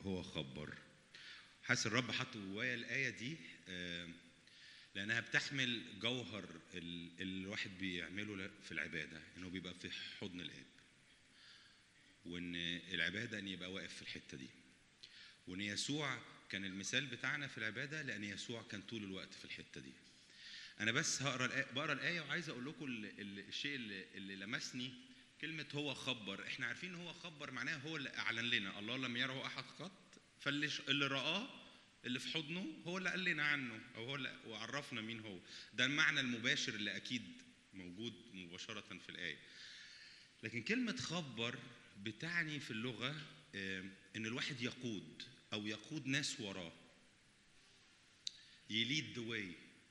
هو خبر حاسس الرب حط جوايا الآية دي آه، لأنها بتحمل جوهر ال- اللي الواحد بيعمله ل- في العبادة إنه بيبقى في حضن الآب وإن العبادة إن يبقى واقف في الحتة دي وإن يسوع كان المثال بتاعنا في العبادة لأن يسوع كان طول الوقت في الحتة دي أنا بس هقرا الآية بقرا الآية وعايز أقول لكم ال- ال- الشيء اللي, اللي لمسني كلمة هو خبر إحنا عارفين إن هو خبر معناها هو اللي أعلن لنا الله لم يره أحد قط فاللي ش- اللي رآه اللي في حضنه هو اللي قال لنا عنه أو هو اللي وعرفنا مين هو ده المعنى المباشر اللي أكيد موجود مباشرة في الآية لكن كلمة خبر بتعني في اللغة آه، إن الواحد يقود أو يقود ناس وراه يليد ذا واي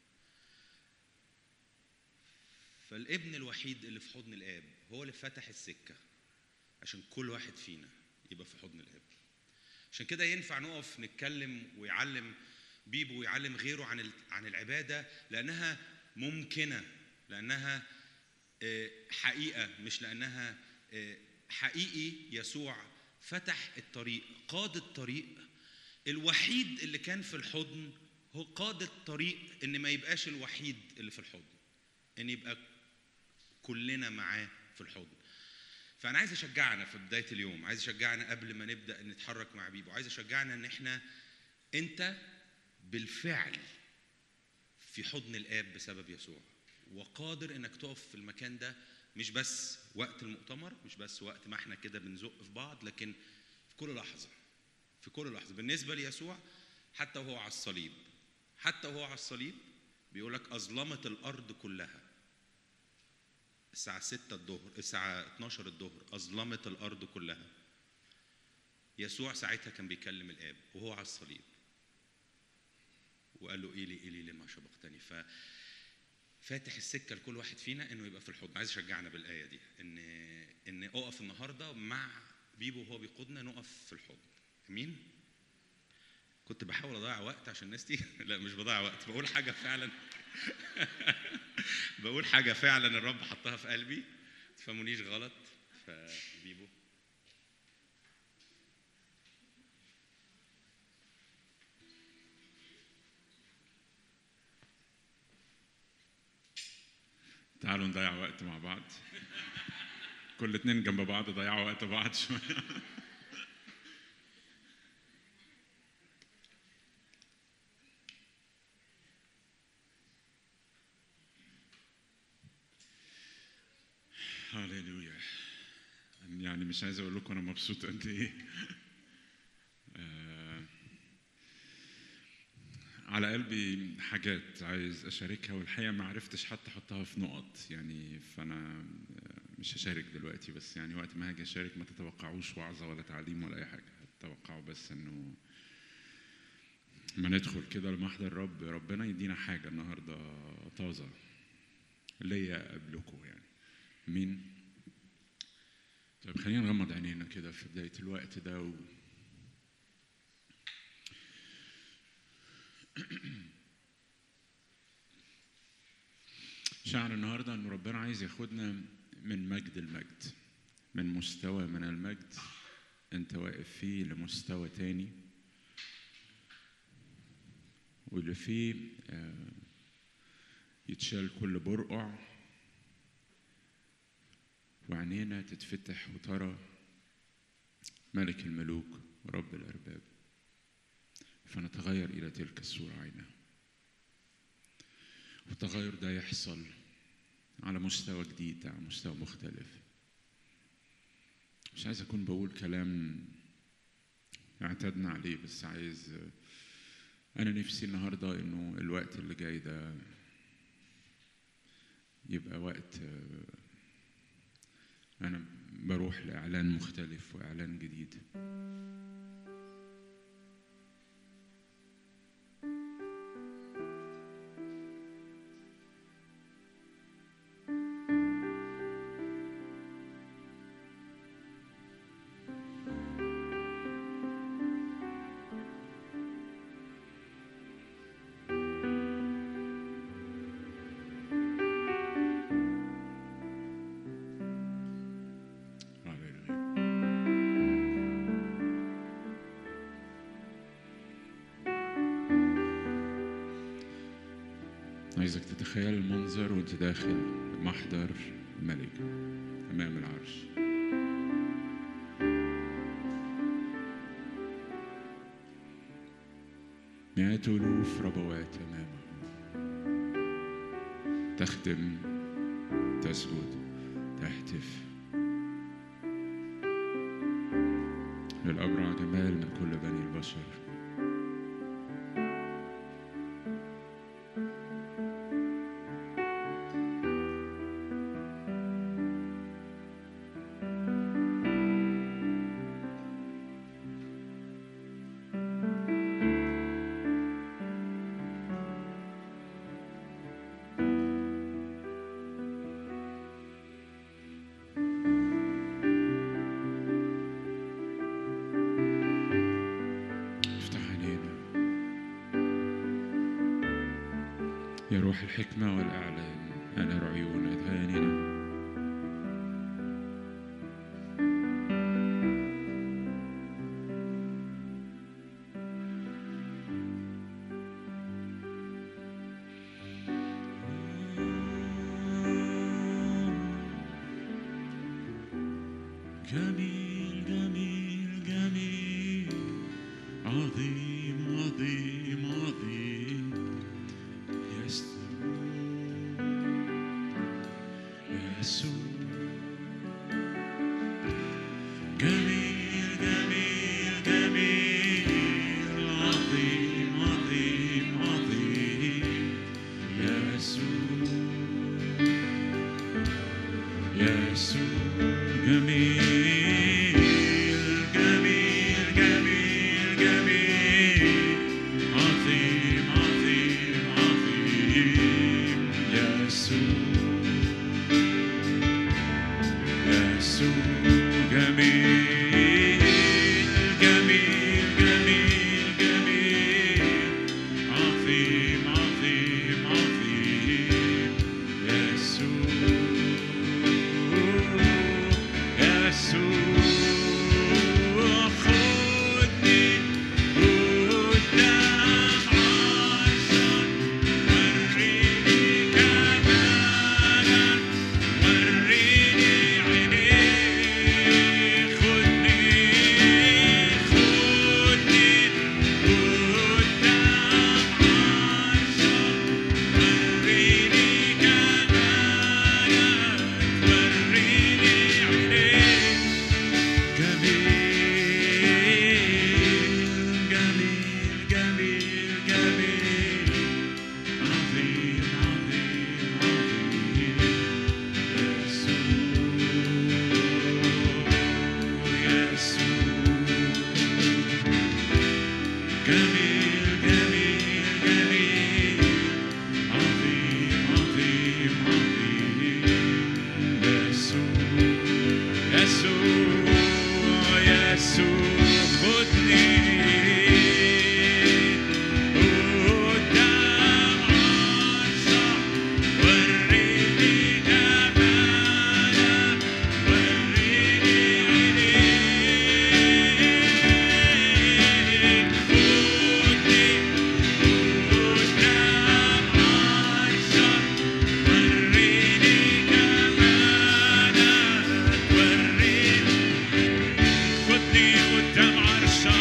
فالابن الوحيد اللي في حضن الاب هو اللي فتح السكه عشان كل واحد فينا يبقى في حضن الاب عشان كده ينفع نقف نتكلم ويعلم بيبو ويعلم غيره عن ال- عن العباده لانها ممكنه لانها آه، حقيقه مش لانها آه، حقيقي يسوع فتح الطريق قاد الطريق الوحيد اللي كان في الحضن هو قاد الطريق ان ما يبقاش الوحيد اللي في الحضن ان يبقى كلنا معاه في الحضن فانا عايز اشجعنا في بدايه اليوم عايز اشجعنا قبل ما نبدا نتحرك مع بيبو عايز اشجعنا ان احنا انت بالفعل في حضن الاب بسبب يسوع وقادر انك تقف في المكان ده مش بس وقت المؤتمر مش بس وقت ما احنا كده بنزق في بعض لكن في كل لحظه في كل لحظه بالنسبه ليسوع حتى وهو على الصليب حتى وهو على الصليب بيقول لك اظلمت الارض كلها الساعة 6 الظهر الساعة 12 الظهر أظلمت الأرض كلها يسوع ساعتها كان بيكلم الآب وهو على الصليب وقال له إيلي إيلي لما شبقتني ف فاتح السكة لكل واحد فينا إنه يبقى في الحضن عايز أشجعنا بالآية دي إن إن أقف النهاردة مع بيبو وهو بيقودنا نقف في الحضن أمين كنت بحاول أضيع وقت عشان الناس تيجي لا مش بضيع وقت بقول حاجة فعلا بقول حاجة فعلا الرب حطها في قلبي ما تفهمونيش غلط فبيبو تعالوا نضيع وقت مع بعض كل اتنين جنب بعض ضيعوا وقت بعض شوية هاليلويا يعني مش عايز اقول لكم انا مبسوط قد ايه آه، على قلبي حاجات عايز اشاركها والحقيقه ما عرفتش حتى احطها في نقط يعني فانا مش هشارك دلوقتي بس يعني وقت ما هاجي اشارك ما تتوقعوش وعظه ولا تعليم ولا اي حاجه تتوقعوا بس انه ما ندخل كده لمحضر الرب ربنا يدينا حاجه النهارده طازه ليا قبلكم يعني مين طيب خلينا نغمض عينينا كده في بدايه الوقت ده و... شعر النهارده ان ربنا عايز ياخدنا من مجد المجد من مستوى من المجد انت واقف فيه لمستوى تاني واللي فيه آه، يتشال كل برقع وعينينا تتفتح وترى ملك الملوك ورب الأرباب فنتغير إلى تلك الصورة عينها والتغير ده يحصل على مستوى جديد على مستوى مختلف مش عايز أكون بقول كلام اعتدنا عليه بس عايز أنا نفسي النهاردة إنه الوقت اللي جاي ده يبقى وقت أنا بروح لإعلان مختلف وإعلان جديد هللويا عايزك تتخيل المنظر وانت داخل محضر الملك امام العرش مئات الوف ربوات امامه تخدم تسجد تهتف للأبرع جمال من كل بني البشر افتح عينينا يا روح الحكمة والإعلان أنر عيون أذهاننا جميل جميل جميل عظيم عظيم عظيم يسوع يسوع جميل جميل جميل عظيم عظيم عظيم يسوع يسوع جميل جميل جميل جميل عظيم عظيم عظيم يسوع يسوع جميل جميل جميل جميل عظيم عظيم عظيم يسوع يسوع خدني قدام عرشك وريني جمالك وريني عينيك خدني خدني قدام عرشك وريني جمالك وريني عينيك جميل جميل جميل جميل عظيم عظيم عظيم يسوع يسوع جميل جميل جميل عظيم عظيم عظيم يسوع يسوع يسوع خدني قدام عرشك وريني جمالك وريني عينيك خدني قدام عرشك وريني جمالك وريني خدني قدام عرشك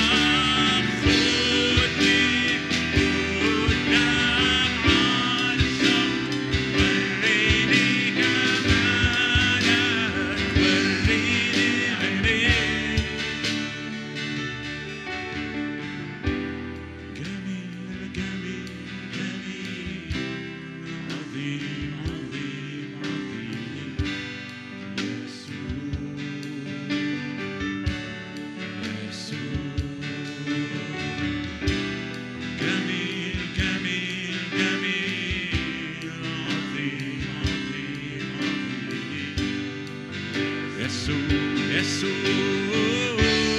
خدني قدام عرشك وريني جمالك وريني عينيك جميل جميل جميل عظيم عظيم عظيم يسوع يسوع جميل جميل جميل عظيم عظيم عظيم يسوع يسوع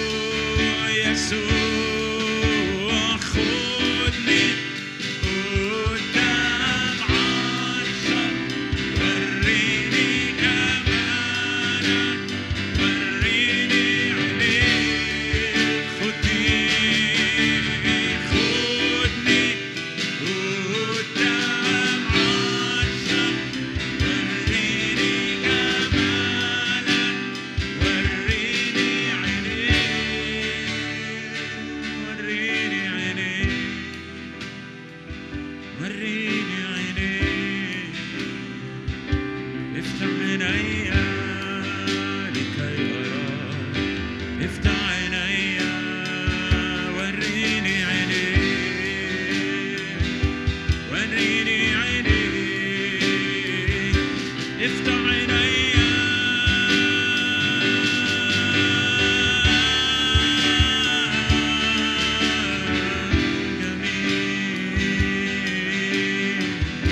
يسوع خدني قدام عرشك وريني جمالك وريني عينيك خدني خدني قدام عيني لكي أراك افتح عيني وريني عينيك وريني عينيك افتح عيني جميل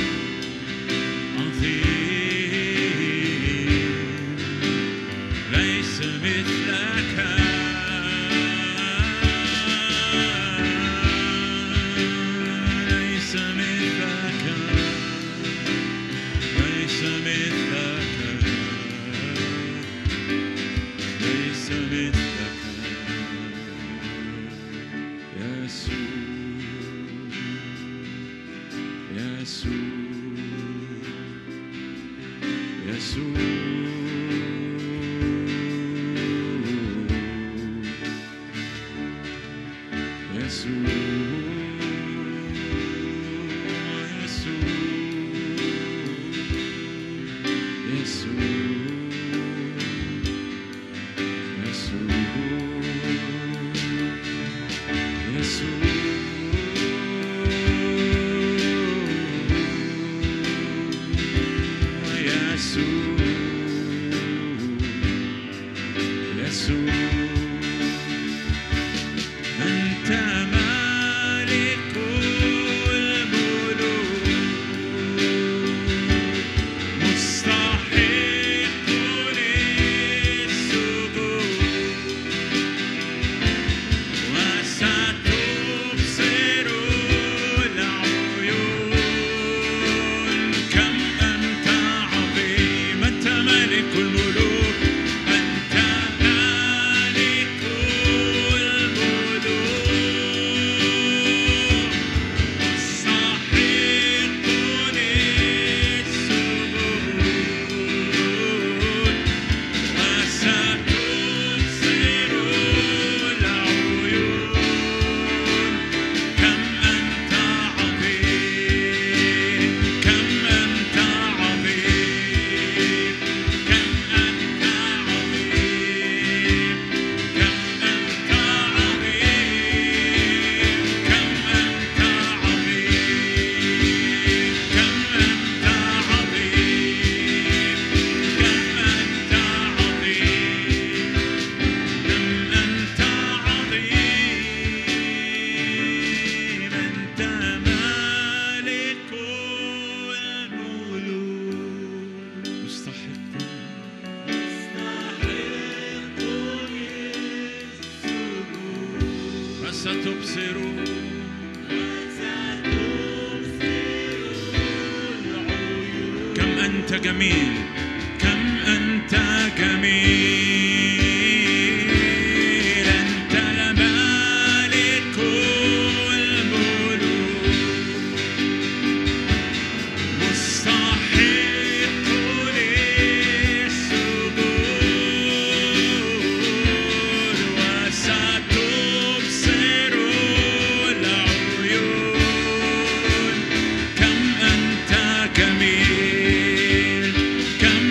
عظيم ليس مثلك ليس مثلك ليس مثلك ليس مثلك يسوع يسوع يسوع يسوع يسوع يسوع يسوع يسوع يسوع أنت مالك الملوك مستحق للسجود وستبصر العيون كم أنت عظيم أنت ملك الملوك أنت ملك الملوك مستحق للسجود وستبصر العيون كم أنت عظيم كم أنت عظيم كم أنت عظيم كم أنت عظيم كم أنت عظيم كم أنت عظيم كم أنت عظيم كم أنت عظيم أنت مالك الملوك مستحق فستبصر كم أنت جميل كم أنت جميل أنت المالك الملوك مستحق للسجود وستبصر العيون كم أنت جميل كم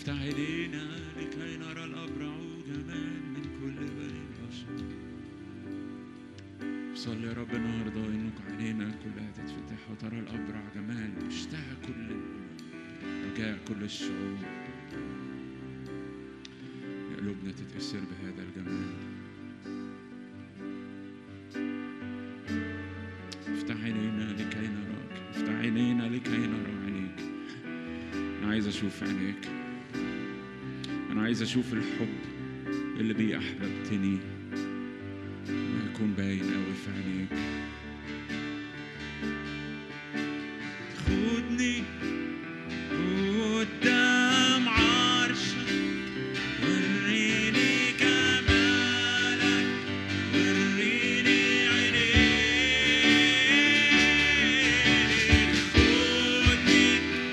افتح عينينا لكي نرى الأبرع جمال من كل بني البشر صلي يا رب النهارده انك عينينا كلها تتفتح وترى الأبرع جمال اشتهى كل الأمم رجاء كل الشعوب قلوبنا تتأثر بهذا الجمال افتح عينينا لكي نراك افتح عينينا لكي نرى عينيك انا عايز اشوف عينيك انا عايز اشوف الحب اللي بيه احببتني ما يكون باين قوي في عينيك خدني قدام عرشك وريني جمالك وريني عينيك خدني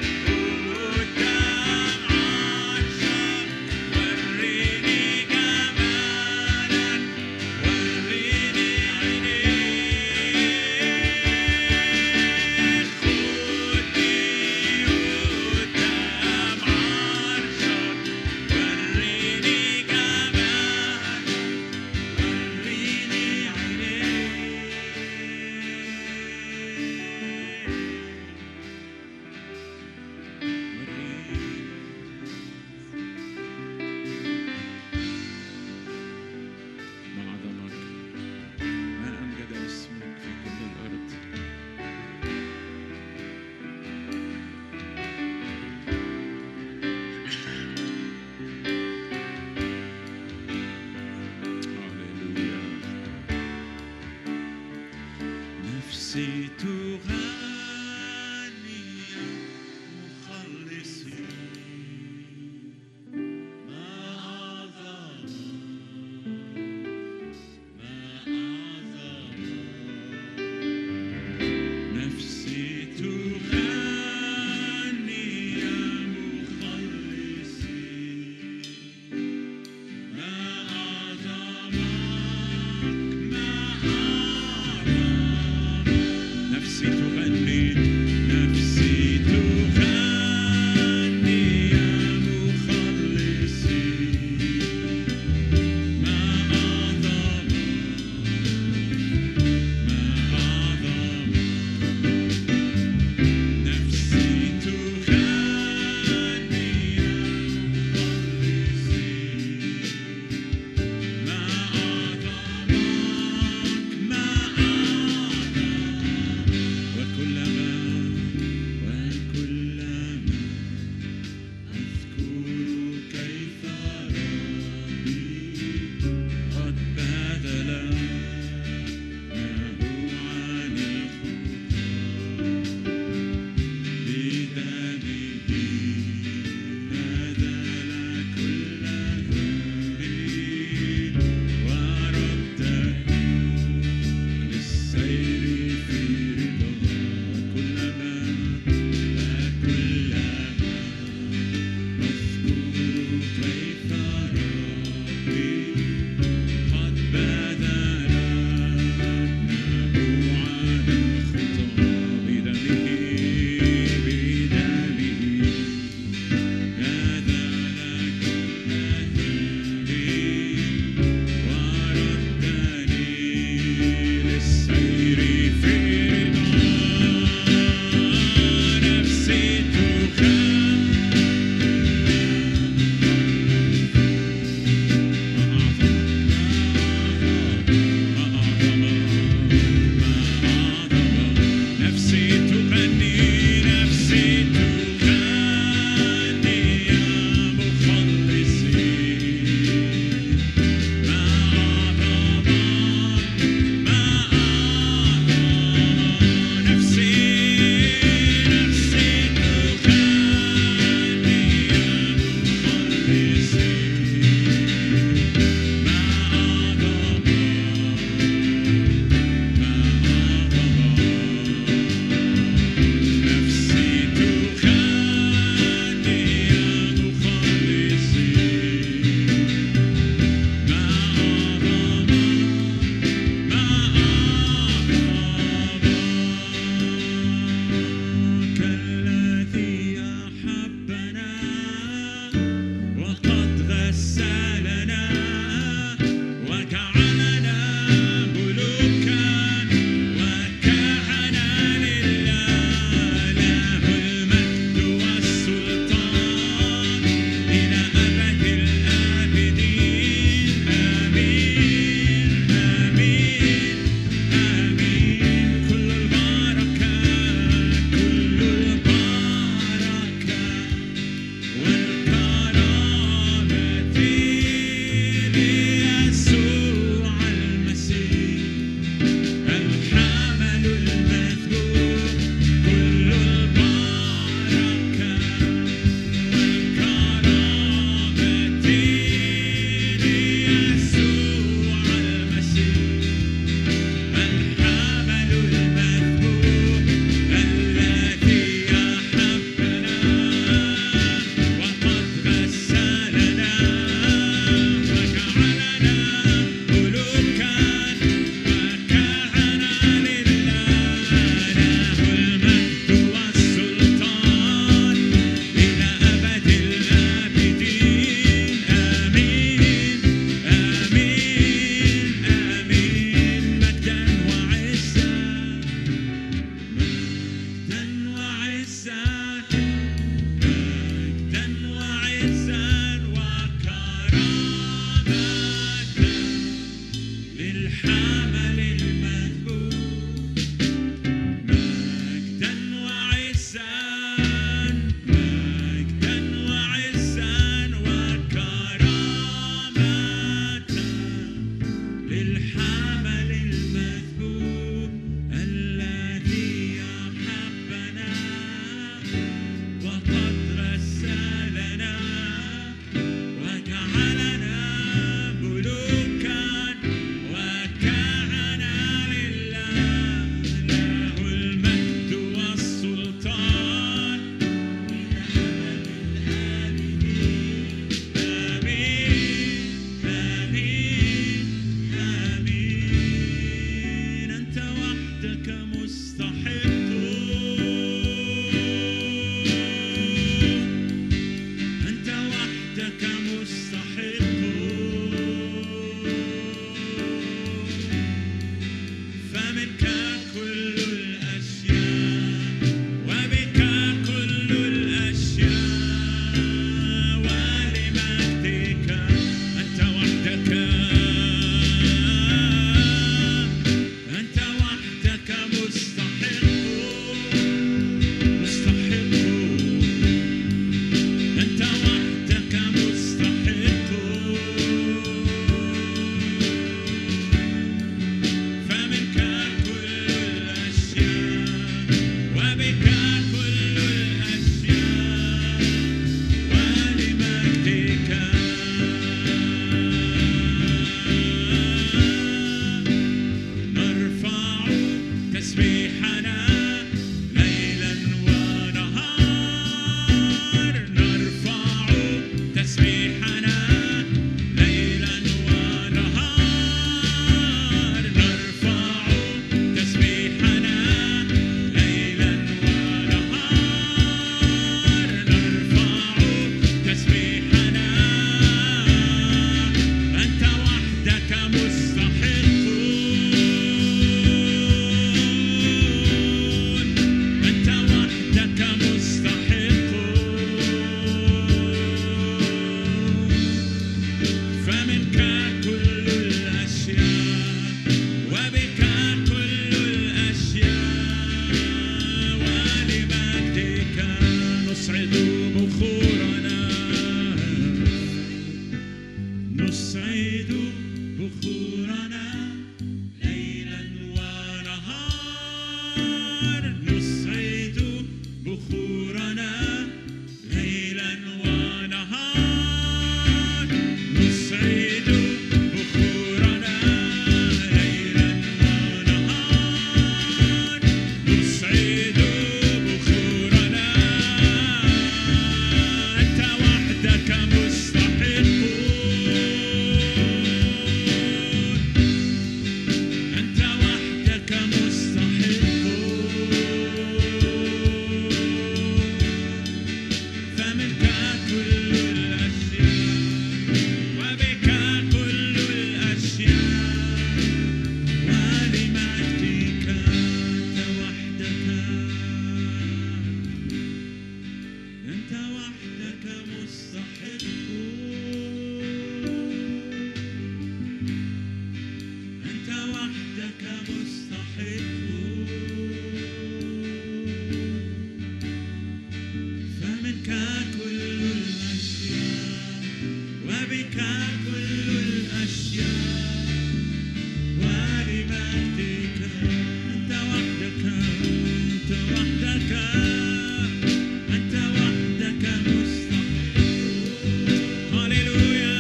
قدام عرشك وريني جمالك وريني عينيك وعزا وكرامة للحمل المذبوح مجدا وعزا مجدا وعزا وكرامة للحمل المذبوح الذي أحبنا وقد رسلنا وجعلنا ملوكا وكهنة لله له المجد والسلطان من أبد الآبدين آمين آمين آمين أنت وحدك مستحق أنت وحدك مستحق فمنك كل الأشياء وبك كل الأشياء ولمجدك أنت وحدك أنت وحدك مستحق مستحق أنت وحدك مستحق فمنك كل الأشياء وبك كل الأشياء ولمجدك نرفع تسبيحنا ليلا ونهار نرفع تسبيحنا ليلا ونهار نرفع تسبيحنا ليلا ونهار نرفع تسبيحنا أنت وحدك مستحقون أنت وحدك مستحقون فمنك كل الأشياء وبك كل الأشياء ولمجدك نصعد بخورنا نصعد بخورنا ليلا ونهار نصعد بخورنا ليلا ونهار نصعد بخورنا ليلا ونهار نصعد بخورنا أنت وحدك مستحقون أنت وحدك مستحقون فمنك كل الأشياء وبك كل الأشياء ولمجدك أنت وحدك أنت وحدك مستحق أنت وحدك مستحق فمنك كل الأشياء وبك كل الأشياء ولمجدك أنت وحدك أنت وحدك أنت وحدك مستحق هللويا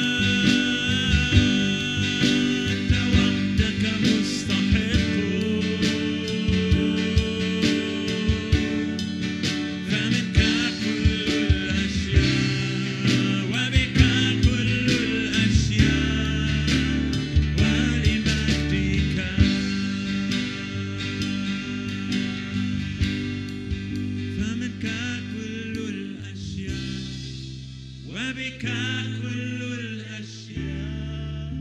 أنت وحدك مستحق فمنك كل الأشياء وبك كل الأشياء ولمجدك فمنك كل الأشياء وبك كل الأشياء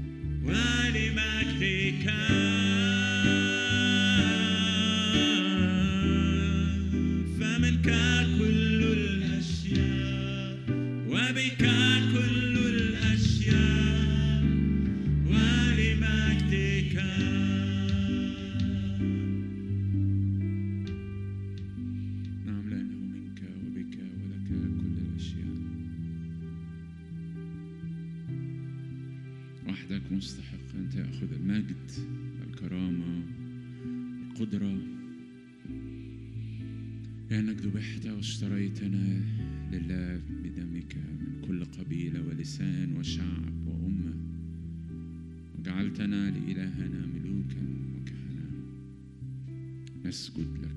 ولمجدك فمنك كل الأشياء وبك كل الأشياء ولمجدك نعم لأنه منك وبك ولك كل الأشياء وحدك مستحق أن تأخذ المجد الكرامة القدرة لأنك ذبحت واشتريتنا لله بدمك من كل قبيلة ولسان وشعب وأمة وجعلتنا لإلهنا ملوكا وكهنة نسجد لك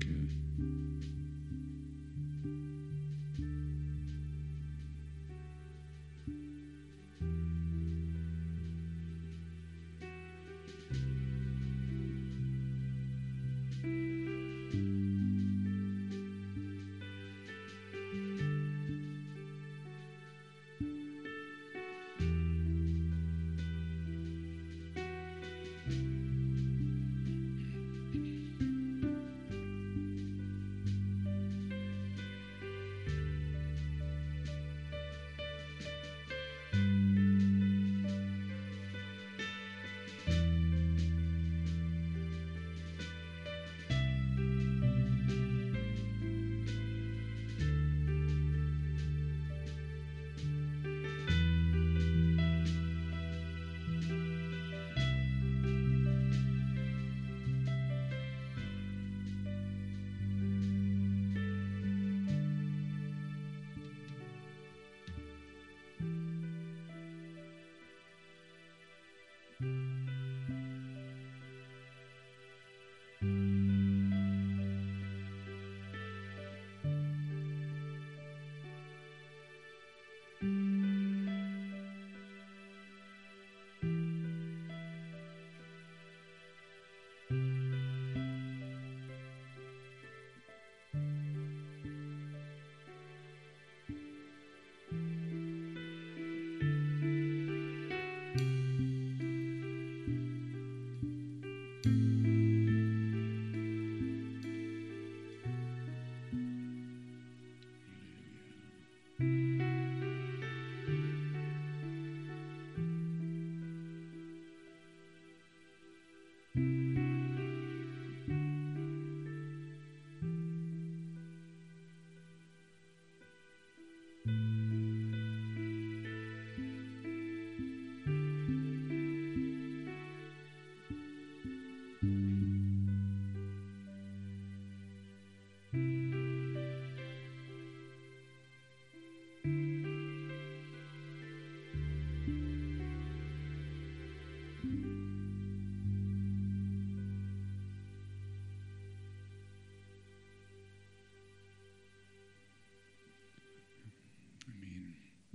امين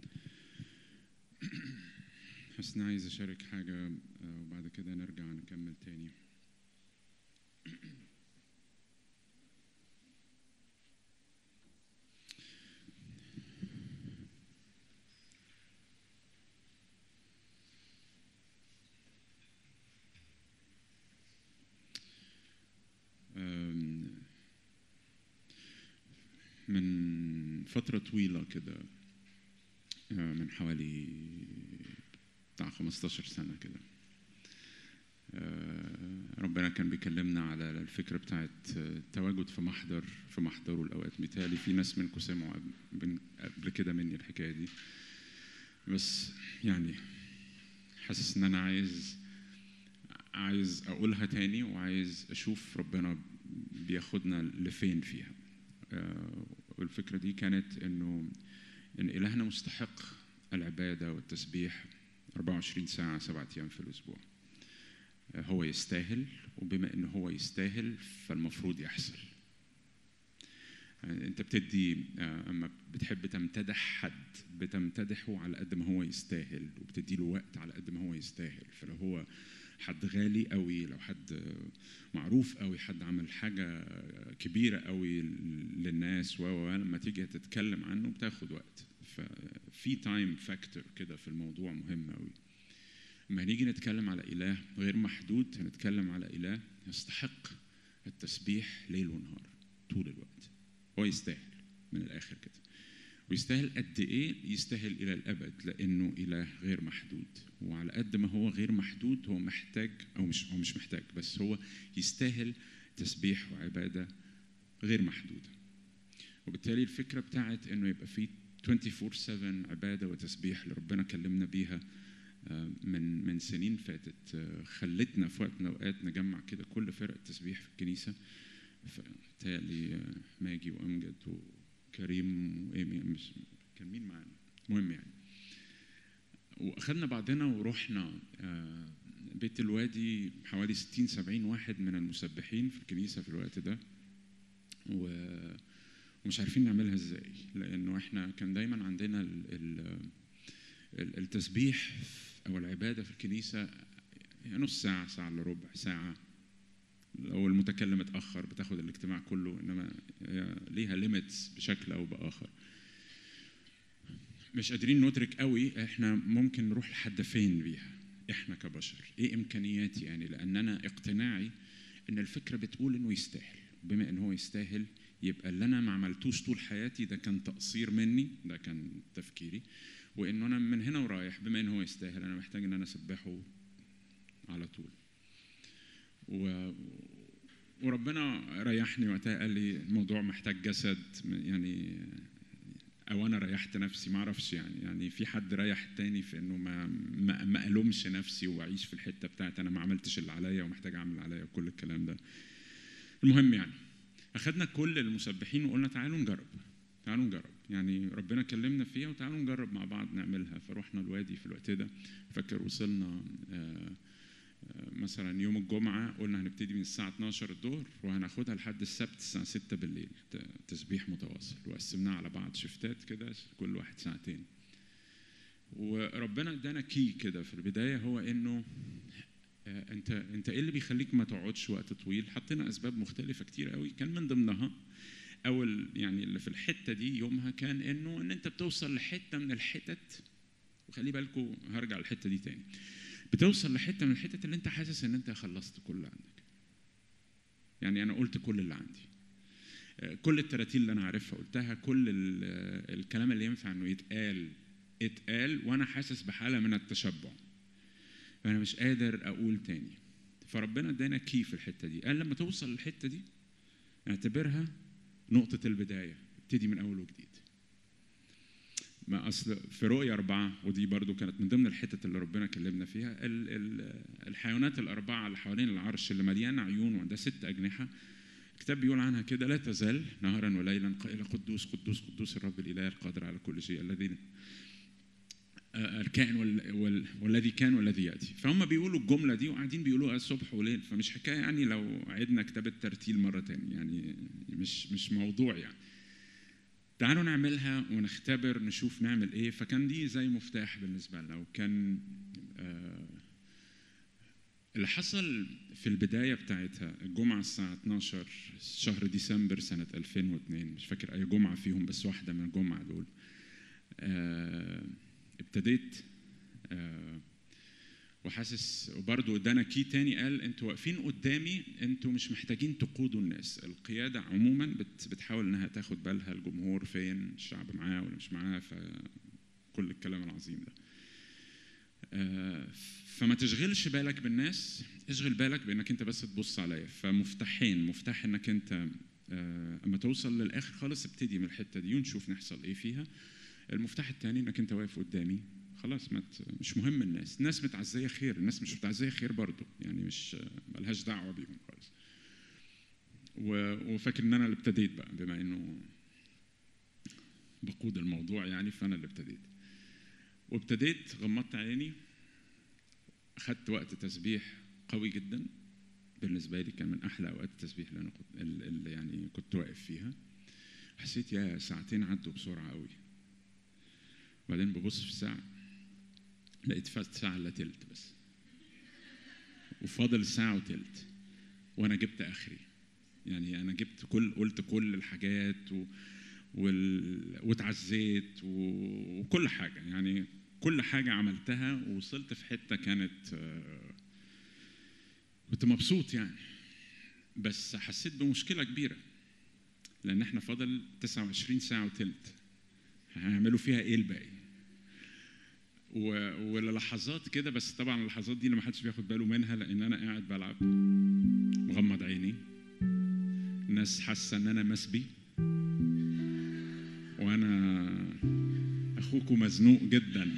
حاسس اني عايز اشارك حاجه آه، وبعد كده نرجع نكمل تاني آم، من فترة طويلة كده آه، من حوالي بتاع 15 سنة كده آه، ربنا كان بيكلمنا على الفكرة بتاعت آه، التواجد في محضر في محضره الأوقات مثالي في ناس منكم سمعوا قبل- قبل كده مني الحكاية دي بس يعني حاسس إن أنا عايز عايز أقولها تاني وعايز أشوف ربنا بياخدنا لفين فيها آه، والفكرة دي كانت إنه إن إلهنا مستحق العبادة والتسبيح 24 ساعة سبعة أيام في الأسبوع آه، هو يستاهل وبما إنه هو يستاهل فالمفروض يحصل يعني أنت بتدي آه، أما بتحب تمتدح حد بتمتدحه على قد ما هو يستاهل وبتدي له وقت على قد ما هو يستاهل فلو هو حد غالي قوي لو حد معروف قوي حد عمل حاجة كبيرة قوي للناس و و- لما تيجي تتكلم عنه بتاخد وقت ففي تايم فاكتور كده في الموضوع مهم قوي لما نيجي نتكلم على إله غير محدود هنتكلم على إله يستحق التسبيح ليل ونهار طول الوقت هو يستاهل من الآخر كده ويستاهل قد ايه يستاهل الى الابد لانه اله غير محدود وعلى قد ما هو غير محدود هو محتاج او مش هو مش محتاج بس هو يستاهل تسبيح وعباده غير محدوده وبالتالي الفكره بتاعت انه يبقى في 24 7 عباده وتسبيح اللي ربنا كلمنا بيها آه، من من سنين فاتت آه، خلتنا في وقت من الاوقات نجمع كده كل فرق التسبيح في الكنيسه فتهيألي آه، ماجي وامجد وكريم وايمي مش كان مين معانا المهم يعني واخدنا بعضنا ورحنا آه، بيت الوادي حوالي 60 70 واحد من المسبحين في الكنيسه في الوقت ده و- ومش عارفين نعملها ازاي لانه احنا كان دايما عندنا ال ال ال- التسبيح او العباده في الكنيسه هي نص ساعه ساعه الا ربع ساعه لو المتكلم اتاخر بتاخد الاجتماع كله انما هي ليها ليميتس بشكل او باخر مش قادرين ندرك قوي احنا ممكن نروح لحد فين بيها احنا كبشر ايه امكانياتي يعني لان انا اقتناعي ان الفكره بتقول انه يستاهل بما ان هو يستاهل يبقى اللي انا ما عملتوش طول حياتي ده كان تقصير مني ده كان تفكيري وانه انا من هنا ورايح بما ان هو يستاهل انا محتاج ان انا اسبحه على طول و وربنا ريحني وقتها قال لي الموضوع محتاج جسد يعني او انا ريحت نفسي ما اعرفش يعني يعني في حد ريح التاني في انه ما ما, ما الومش نفسي واعيش في الحته بتاعت انا ما عملتش اللي عليا ومحتاج اعمل اللي عليا وكل الكلام ده المهم يعني اخذنا كل المسبحين وقلنا تعالوا نجرب تعالوا نجرب يعني ربنا كلمنا فيها وتعالوا نجرب مع بعض نعملها فروحنا الوادي في الوقت ده فاكر وصلنا آه، آه، مثلا يوم الجمعة قلنا هنبتدي من الساعة 12 الظهر وهناخدها لحد السبت الساعة 6 بالليل ت- تسبيح متواصل وقسمناها على بعض شفتات كده كل واحد ساعتين وربنا ادانا كي كده في البداية هو انه آه، انت انت ايه اللي بيخليك ما تقعدش وقت طويل حطينا اسباب مختلفة كتير قوي كان من ضمنها اول يعني اللي في الحتة دي يومها كان انه ان انت بتوصل لحتة من الحتت وخلي بالكم هرجع للحتة دي تاني بتوصل لحته من الحتت اللي انت حاسس ان انت خلصت كل اللي عندك يعني انا قلت كل اللي عندي آه، كل التراتيل اللي انا عارفها قلتها كل ال- آه، الكلام اللي ينفع انه يتقال اتقال وانا حاسس بحاله من التشبع فانا مش قادر اقول تاني فربنا ادانا كي في الحته دي قال لما توصل للحته دي اعتبرها نقطه البدايه ابتدي من اول وجديد ما اصل في رؤيا اربعه ودي برضو كانت من ضمن الحتت اللي ربنا كلمنا فيها ال- ال- الحيوانات الاربعه اللي حوالين العرش اللي مليانه عيون وعندها ست اجنحه الكتاب بيقول عنها كده لا تزال نهارا وليلا قائله قدوس قدوس قدوس الرب الاله القادر على كل شيء الذي آه، الكائن وال- وال- والذي كان والذي ياتي فهم بيقولوا الجمله دي وقاعدين بيقولوها الصبح وليل فمش حكايه يعني لو عدنا كتاب الترتيل مره تاني يعني مش مش موضوع يعني تعالوا نعملها ونختبر نشوف نعمل ايه فكان دي زي مفتاح بالنسبه لنا وكان آه اللي حصل في البدايه بتاعتها الجمعه الساعه 12 شهر ديسمبر سنه 2002 مش فاكر اي جمعه فيهم بس واحده من الجمعه دول آه ابتديت آه وحاسس وبرضه ادانا كي تاني قال انتوا واقفين قدامي انتوا مش محتاجين تقودوا الناس القياده عموما بت بتحاول انها تاخد بالها الجمهور فين الشعب معاه ولا مش معاه فكل الكلام العظيم ده آه، فما تشغلش بالك بالناس اشغل بالك بانك انت بس تبص عليا فمفتاحين مفتاح انك انت آه، اما توصل للاخر خالص ابتدي من الحته دي ونشوف نحصل ايه فيها المفتاح الثاني انك انت واقف قدامي خلاص ما ت- مش مهم الناس الناس متعزيه خير الناس مش متعزيه خير برضه يعني مش ملهاش دعوه بيهم خالص و- وفاكر ان انا اللي ابتديت بقى بما انه بقود الموضوع يعني فانا اللي ابتديت وابتديت غمضت عيني اخدت وقت تسبيح قوي جدا بالنسبه لي كان من احلى اوقات التسبيح اللي انا كنت اللي يعني كنت واقف فيها حسيت يا ساعتين عدوا بسرعه قوي وبعدين ببص في الساعه لقيت فات ساعه الا تلت بس وفاضل ساعه وتلت وانا جبت اخري يعني انا جبت كل قلت كل الحاجات و... وال... واتعزيت و... وكل حاجه يعني كل حاجه عملتها ووصلت في حته كانت آه، كنت مبسوط يعني بس حسيت بمشكله كبيره لان احنا فاضل 29 ساعه وتلت هيعملوا فيها ايه الباقي و- وللحظات كده بس طبعا اللحظات دي اللي محدش بياخد باله منها لان انا قاعد بلعب مغمض عيني الناس حاسه ان انا مسبي وانا اخوكم مزنوق جدا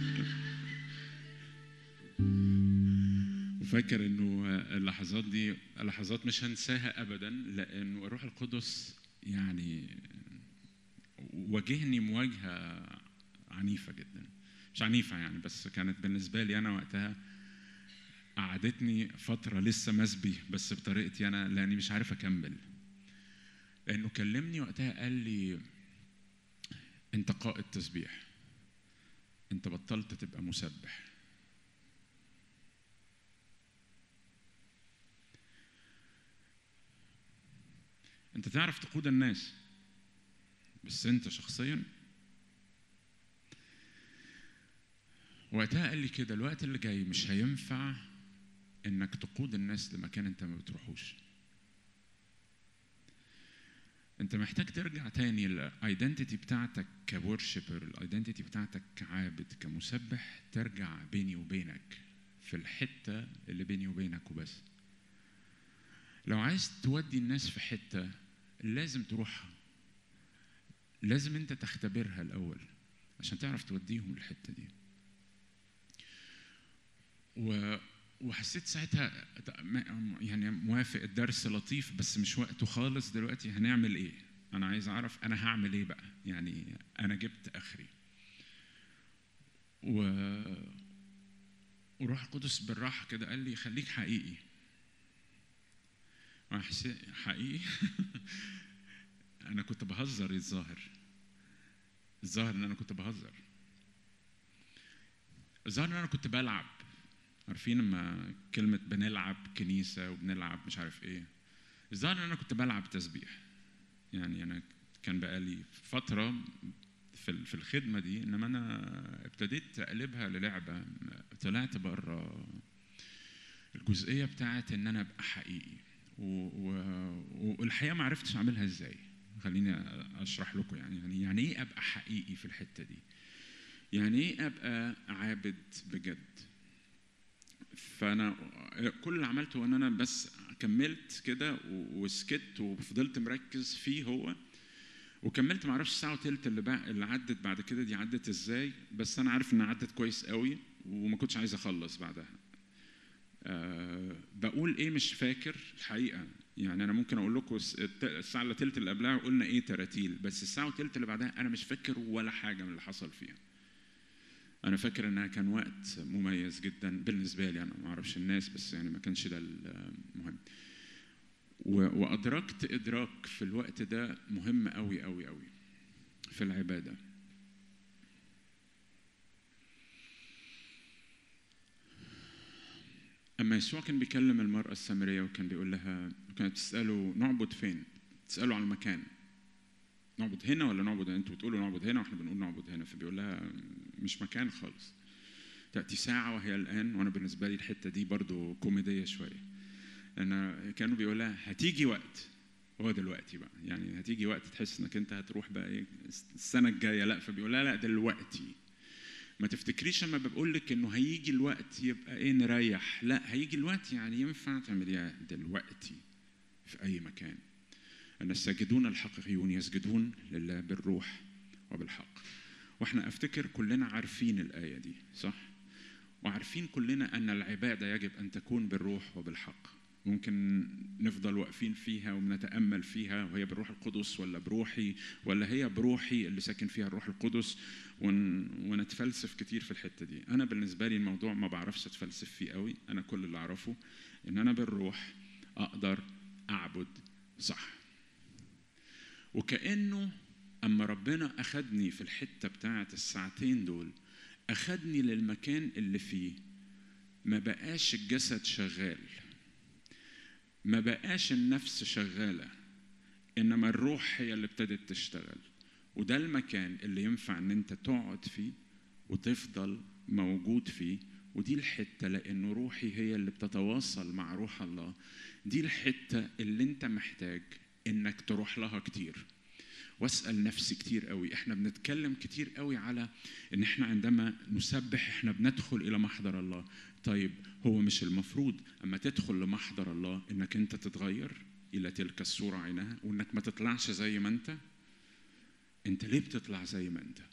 وفاكر انه اللحظات دي لحظات مش هنساها ابدا لانه الروح القدس يعني واجهني مواجهه عنيفه جدا مش عنيفه يعني بس كانت بالنسبه لي انا وقتها قعدتني فتره لسه مسبي بس بطريقتي انا لاني مش عارف اكمل لانه كلمني وقتها قال لي انت قائد تسبيح انت بطلت تبقى مسبح انت تعرف تقود الناس بس انت شخصيا وقتها قال لي كده الوقت اللي جاي مش هينفع انك تقود الناس لمكان انت ما بتروحوش انت محتاج ترجع تاني الايدنتيتي بتاعتك كورشبر الايدنتيتي بتاعتك كعابد كمسبح ترجع بيني وبينك في الحته اللي بيني وبينك وبس لو عايز تودي الناس في حته لازم تروحها لازم انت تختبرها الاول عشان تعرف توديهم الحته دي و وحسيت ساعتها ما- يعني موافق الدرس لطيف بس مش وقته خالص دلوقتي هنعمل ايه انا عايز اعرف انا هعمل ايه بقى يعني انا جبت اخري و وروح القدس بالراحه كده قال لي خليك حقيقي وأنا حسيت حقيقي انا كنت بهزر الظاهر الظاهر ان انا كنت بهزر الظاهر ان انا كنت بلعب عارفين لما كلمة بنلعب كنيسة وبنلعب مش عارف ايه الظاهر ان انا كنت بلعب تسبيح يعني انا كان بقالي فترة في ال- في الخدمة دي انما انا ابتديت اقلبها للعبة طلعت بره الجزئية بتاعت ان انا ابقى حقيقي و... و... والحقيقة ما عرفتش اعملها ازاي خليني اشرح لكم يعني يعني يعني ايه ابقى حقيقي في الحتة دي يعني ايه ابقى عابد بجد فانا كل اللي عملته ان انا بس كملت كده و- وسكت وفضلت مركز فيه هو وكملت معرفش الساعه وتلت اللي بقى اللي عدت بعد كده دي عدت ازاي بس انا عارف انها عدت كويس قوي وما كنتش عايز اخلص بعدها أه بقول ايه مش فاكر الحقيقه يعني انا ممكن اقول لكم الس- الت- الساعه اللي تلت اللي قبلها قلنا ايه تراتيل بس الساعه وتلت اللي بعدها انا مش فاكر ولا حاجه من اللي حصل فيها انا فاكر انها كان وقت مميز جدا بالنسبه لي انا ما اعرفش الناس بس يعني ما كانش ده المهم و- وادركت ادراك في الوقت ده مهم قوي قوي قوي في العباده اما يسوع كان بيكلم المراه السامريه وكان بيقول لها كانت تساله نعبد فين تساله عن المكان نعبد هنا ولا نعبد هنا؟ انتوا بتقولوا نعبد هنا واحنا بنقول نعبد هنا فبيقول لها مش مكان خالص تأتي ساعة وهي الآن وأنا بالنسبة لي الحتة دي برضو كوميدية شوية أنا كانوا بيقول لها هتيجي وقت هو دلوقتي بقى يعني هتيجي وقت تحس انك انت هتروح بقى ايه السنة الجاية لا فبيقول لها لا دلوقتي ما تفتكريش اما بقول لك انه هيجي الوقت يبقى ايه نريح لا هيجي الوقت يعني ينفع تعمليها دلوقتي في اي مكان ان الساجدون الحقيقيون يسجدون لله بالروح وبالحق واحنا افتكر كلنا عارفين الايه دي صح وعارفين كلنا ان العباده يجب ان تكون بالروح وبالحق ممكن نفضل واقفين فيها وبنتامل فيها وهي بالروح القدس ولا بروحي ولا هي بروحي اللي ساكن فيها الروح القدس ون... ونتفلسف كتير في الحته دي انا بالنسبه لي الموضوع ما بعرفش اتفلسف فيه قوي انا كل اللي اعرفه ان انا بالروح اقدر اعبد صح وكانه اما ربنا اخدني في الحته بتاعه الساعتين دول اخدني للمكان اللي فيه ما بقاش الجسد شغال ما بقاش النفس شغاله انما الروح هي اللي ابتدت تشتغل وده المكان اللي ينفع ان انت تقعد فيه وتفضل موجود فيه ودي الحته لانه روحي هي اللي بتتواصل مع روح الله دي الحته اللي انت محتاج انك تروح لها كتير واسال نفسي كتير قوي احنا بنتكلم كتير قوي على ان احنا عندما نسبح احنا بندخل الى محضر الله طيب هو مش المفروض اما تدخل لمحضر الله انك انت تتغير الى تلك الصوره عينها وانك ما تطلعش زي ما انت انت ليه بتطلع زي ما انت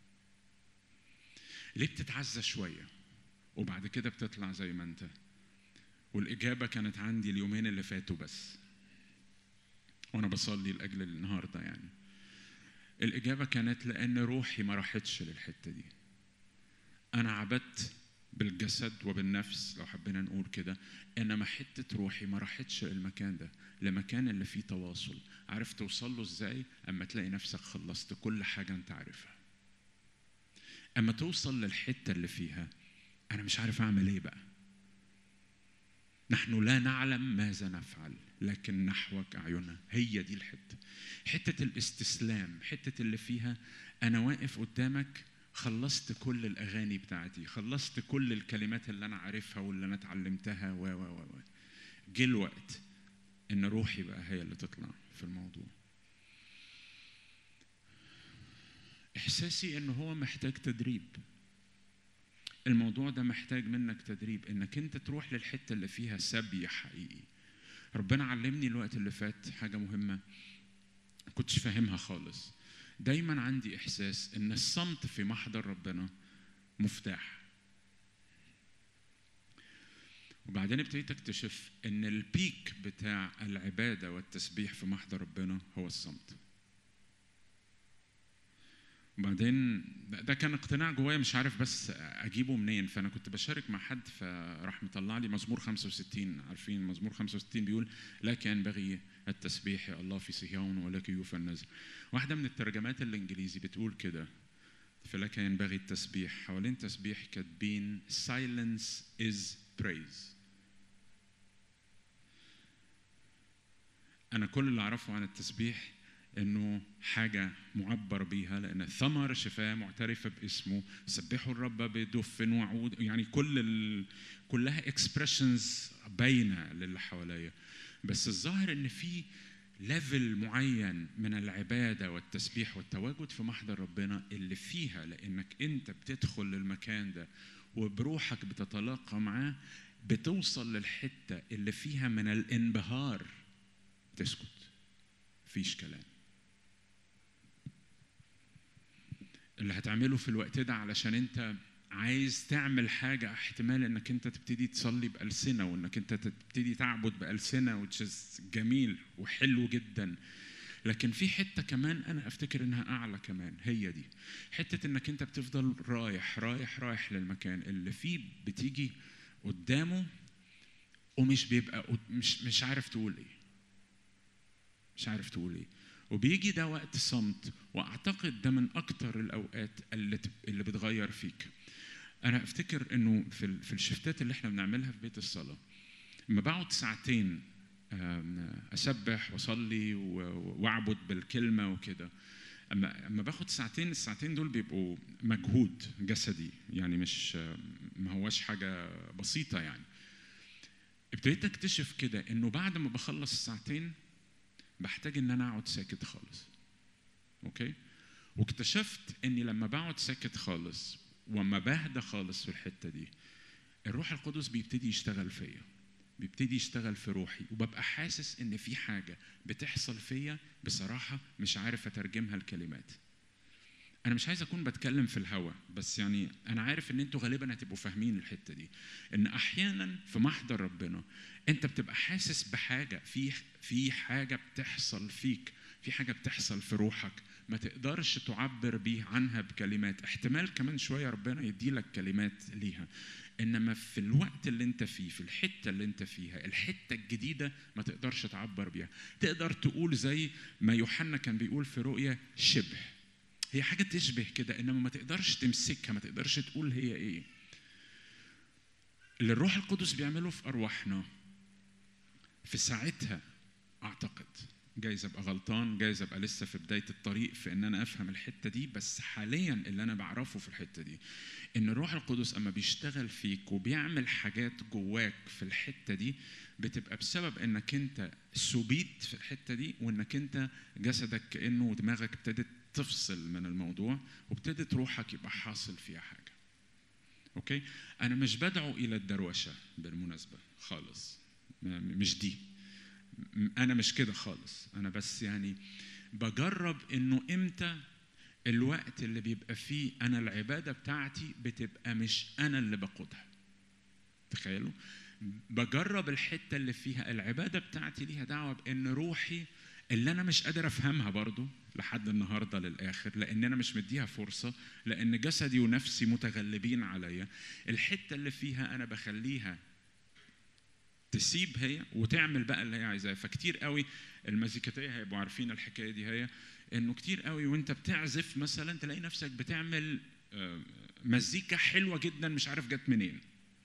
ليه بتتعزى شويه وبعد كده بتطلع زي ما انت والاجابه كانت عندي اليومين اللي فاتوا بس وانا بصلي لاجل النهارده يعني الاجابه كانت لان روحي ما راحتش للحته دي انا عبدت بالجسد وبالنفس لو حبينا نقول كده انما حته روحي ما راحتش للمكان ده لمكان اللي فيه تواصل عارف توصل له ازاي اما تلاقي نفسك خلصت كل حاجه انت عارفها اما توصل للحته اللي فيها انا مش عارف اعمل ايه بقى نحن لا نعلم ماذا نفعل لكن نحوك اعيننا هي دي الحته حته الاستسلام حته اللي فيها انا واقف قدامك خلصت كل الاغاني بتاعتي خلصت كل الكلمات اللي انا عارفها واللي انا اتعلمتها و و و و. جه الوقت ان روحي بقى هي اللي تطلع في الموضوع احساسي ان هو محتاج تدريب الموضوع ده محتاج منك تدريب انك انت تروح للحته اللي فيها سبي حقيقي ربنا علمني الوقت اللي فات حاجه مهمه كنتش فاهمها خالص دايما عندي احساس ان الصمت في محضر ربنا مفتاح وبعدين ابتديت اكتشف ان البيك بتاع العباده والتسبيح في محضر ربنا هو الصمت وبعدين ده ده كان اقتناع جوايا مش عارف بس اجيبه منين فانا كنت بشارك مع حد فراح مطلع لي مزمور 65 عارفين مزمور 65 بيقول لك ينبغي التسبيح يا الله في صهيون ولك يوفى النذر واحده من الترجمات الانجليزي بتقول كده فلك ينبغي التسبيح حوالين تسبيح كاتبين silence is praise انا كل اللي اعرفه عن التسبيح انه حاجه معبر بيها لان ثمر شفاه معترفه باسمه سبحوا الرب بدف وعود يعني كل ال... كلها اكسبريشنز باينه للي حواليا بس الظاهر ان في ليفل معين من العباده والتسبيح والتواجد في محضر ربنا اللي فيها لانك انت بتدخل للمكان ده وبروحك بتتلاقى معاه بتوصل للحته اللي فيها من الانبهار تسكت مفيش كلام اللي هتعمله في الوقت ده علشان انت عايز تعمل حاجة احتمال انك انت تبتدي تصلي بألسنة وانك انت تبتدي تعبد بألسنة which is جميل وحلو جدا لكن في حتة كمان أنا أفتكر إنها أعلى كمان هي دي حتة إنك أنت بتفضل رايح رايح رايح للمكان اللي فيه بتيجي قدامه ومش بيبقى قد- مش مش عارف تقول إيه مش عارف تقول ايه وبيجي ده وقت صمت واعتقد ده من اكتر الاوقات اللي تب- اللي بتغير فيك انا افتكر انه في ال- في الشفتات اللي احنا بنعملها في بيت الصلاه لما بقعد ساعتين آم، اسبح واصلي و- واعبد بالكلمه وكده اما اما باخد ساعتين الساعتين دول بيبقوا مجهود جسدي يعني مش ما هواش حاجه بسيطه يعني ابتديت اكتشف كده انه بعد ما بخلص الساعتين بحتاج ان انا اقعد ساكت خالص اوكي واكتشفت اني لما بقعد ساكت خالص وما بهدى خالص في الحته دي الروح القدس بيبتدي يشتغل فيا بيبتدي يشتغل في روحي وببقى حاسس ان في حاجه بتحصل فيا بصراحه مش عارف اترجمها لكلمات انا مش عايز اكون بتكلم في الهوا بس يعني انا عارف ان انتوا غالبا هتبقوا فاهمين الحته دي ان احيانا في محضر ربنا انت بتبقى حاسس بحاجه في في حاجه بتحصل فيك في حاجه بتحصل في روحك ما تقدرش تعبر بيه عنها بكلمات احتمال كمان شويه ربنا يديلك كلمات ليها انما في الوقت اللي انت فيه في الحته اللي انت فيها الحته الجديده ما تقدرش تعبر بيها تقدر تقول زي ما يوحنا كان بيقول في رؤيا شبه هي حاجه تشبه كده انما ما تقدرش تمسكها ما تقدرش تقول هي ايه اللي الروح القدس بيعمله في ارواحنا في ساعتها اعتقد جايز ابقى غلطان جايز ابقى لسه في بدايه الطريق في ان انا افهم الحته دي بس حاليا اللي انا بعرفه في الحته دي ان الروح القدس اما بيشتغل فيك وبيعمل حاجات جواك في الحته دي بتبقى بسبب انك انت سبيت في الحته دي وانك انت جسدك كانه ودماغك ابتدت تفصل من الموضوع وابتدت روحك يبقى حاصل فيها حاجه اوكي انا مش بدعو الى الدروشه بالمناسبه خالص م- مش دي م- انا مش كده خالص انا بس يعني بجرب انه امتى الوقت اللي بيبقى فيه انا العباده بتاعتي بتبقى مش انا اللي بقودها تخيلوا بجرب الحته اللي فيها العباده بتاعتي ليها دعوه بان روحي اللي انا مش قادر افهمها برضو لحد النهارده للاخر لان انا مش مديها فرصه لان جسدي ونفسي متغلبين عليا الحته اللي فيها انا بخليها تسيب هي وتعمل بقى اللي هي عايزاه فكتير قوي المزيكاتيه هيبقوا عارفين الحكايه دي هي انه كتير قوي وانت بتعزف مثلا تلاقي نفسك بتعمل آه، مزيكا حلوه جدا مش عارف جت منين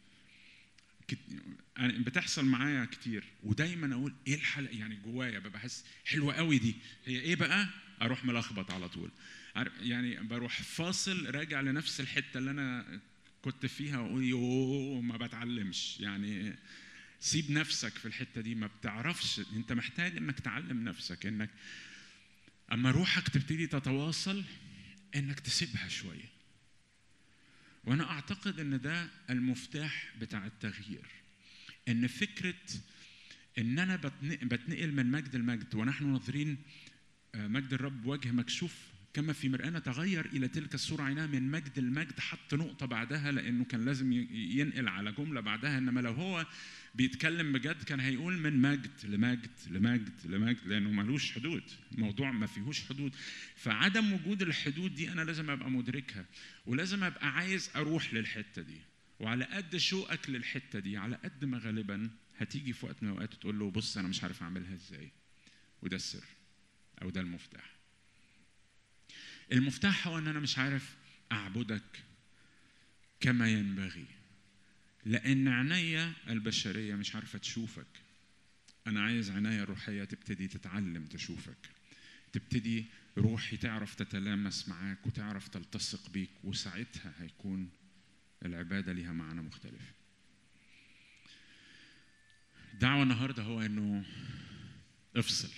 كت- أنا بتحصل معايا كتير ودايما اقول ايه الحلقه يعني جوايا ببقى بحس حلوه قوي دي هي ايه بقى اروح ملخبط على طول عارف- يعني بروح فاصل راجع لنفس الحته اللي انا كنت فيها واقول يوه ما بتعلمش يعني سيب نفسك في الحته دي ما بتعرفش انت محتاج انك تعلم نفسك انك اما روحك تبتدي تتواصل انك تسيبها شويه وانا اعتقد ان ده المفتاح بتاع التغيير ان فكره ان انا بتنق- بتنقل من مجد لمجد ونحن ناظرين آه، مجد الرب وجه مكشوف كما في مرآة تغير إلى تلك الصورة عينها من مجد المجد حط نقطة بعدها لأنه كان لازم ي- ينقل على جملة بعدها إنما لو هو بيتكلم بجد كان هيقول من مجد لمجد لمجد لمجد لأنه ملوش حدود الموضوع ما فيهوش حدود فعدم وجود الحدود دي أنا لازم أبقى مدركها ولازم أبقى عايز أروح للحتة دي وعلى قد شوقك للحتة دي على قد ما غالبا هتيجي في وقت من الأوقات وتقول له بص أنا مش عارف أعملها إزاي وده السر أو ده المفتاح المفتاح هو ان انا مش عارف اعبدك كما ينبغي لان عينيا البشريه مش عارفه تشوفك انا عايز عينيا الروحيه تبتدي تتعلم تشوفك تبتدي روحي تعرف تتلامس معاك وتعرف تلتصق بيك وساعتها هيكون العباده ليها معنى مختلف دعوة النهارده هو انه افصل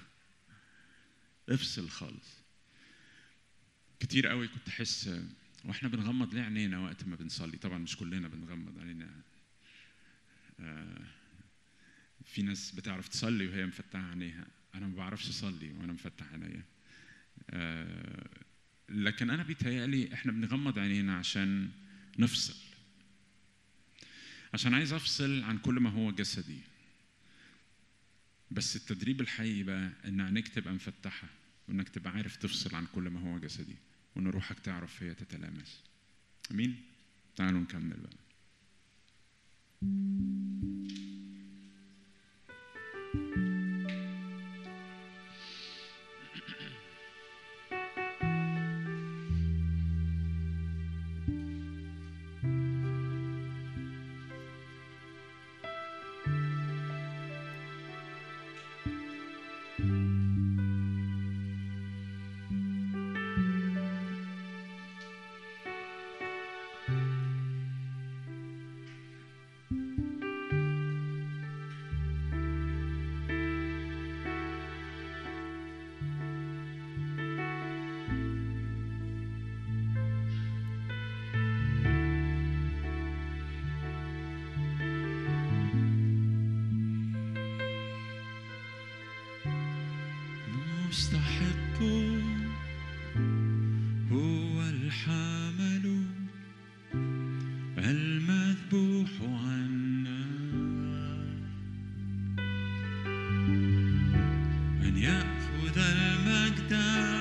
افصل خالص كتير قوي كنت احس واحنا بنغمض ليه عينينا وقت ما بنصلي طبعا مش كلنا بنغمض عينينا آه، في ناس بتعرف تصلي وهي مفتحه عينيها انا ما بعرفش اصلي وانا مفتح عينيا آه، لكن انا بيتهيألي احنا بنغمض عينينا عشان نفصل عشان عايز افصل عن كل ما هو جسدي بس التدريب الحقيقي بقى ان عينيك تبقى مفتحه وانك تبقى عارف تفصل عن كل ما هو جسدي وان روحك تعرف هي تتلامس امين تعالوا نكمل بقى مستحق هو الحامل المذبوح عنا أن يأخذ المجد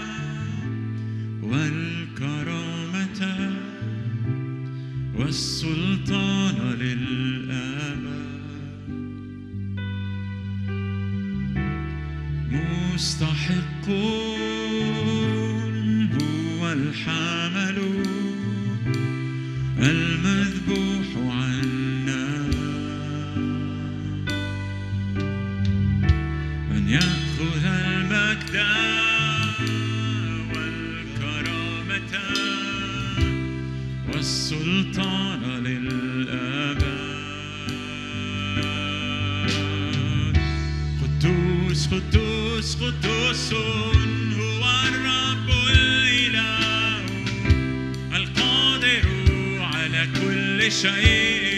والكرامة والسلطان للآباء مستحق هو الحامل المذبوح عنا أن يأخذ والسلطان للأبد قدوس قدوس قدوس هو الرب الإله القادر على كل شيء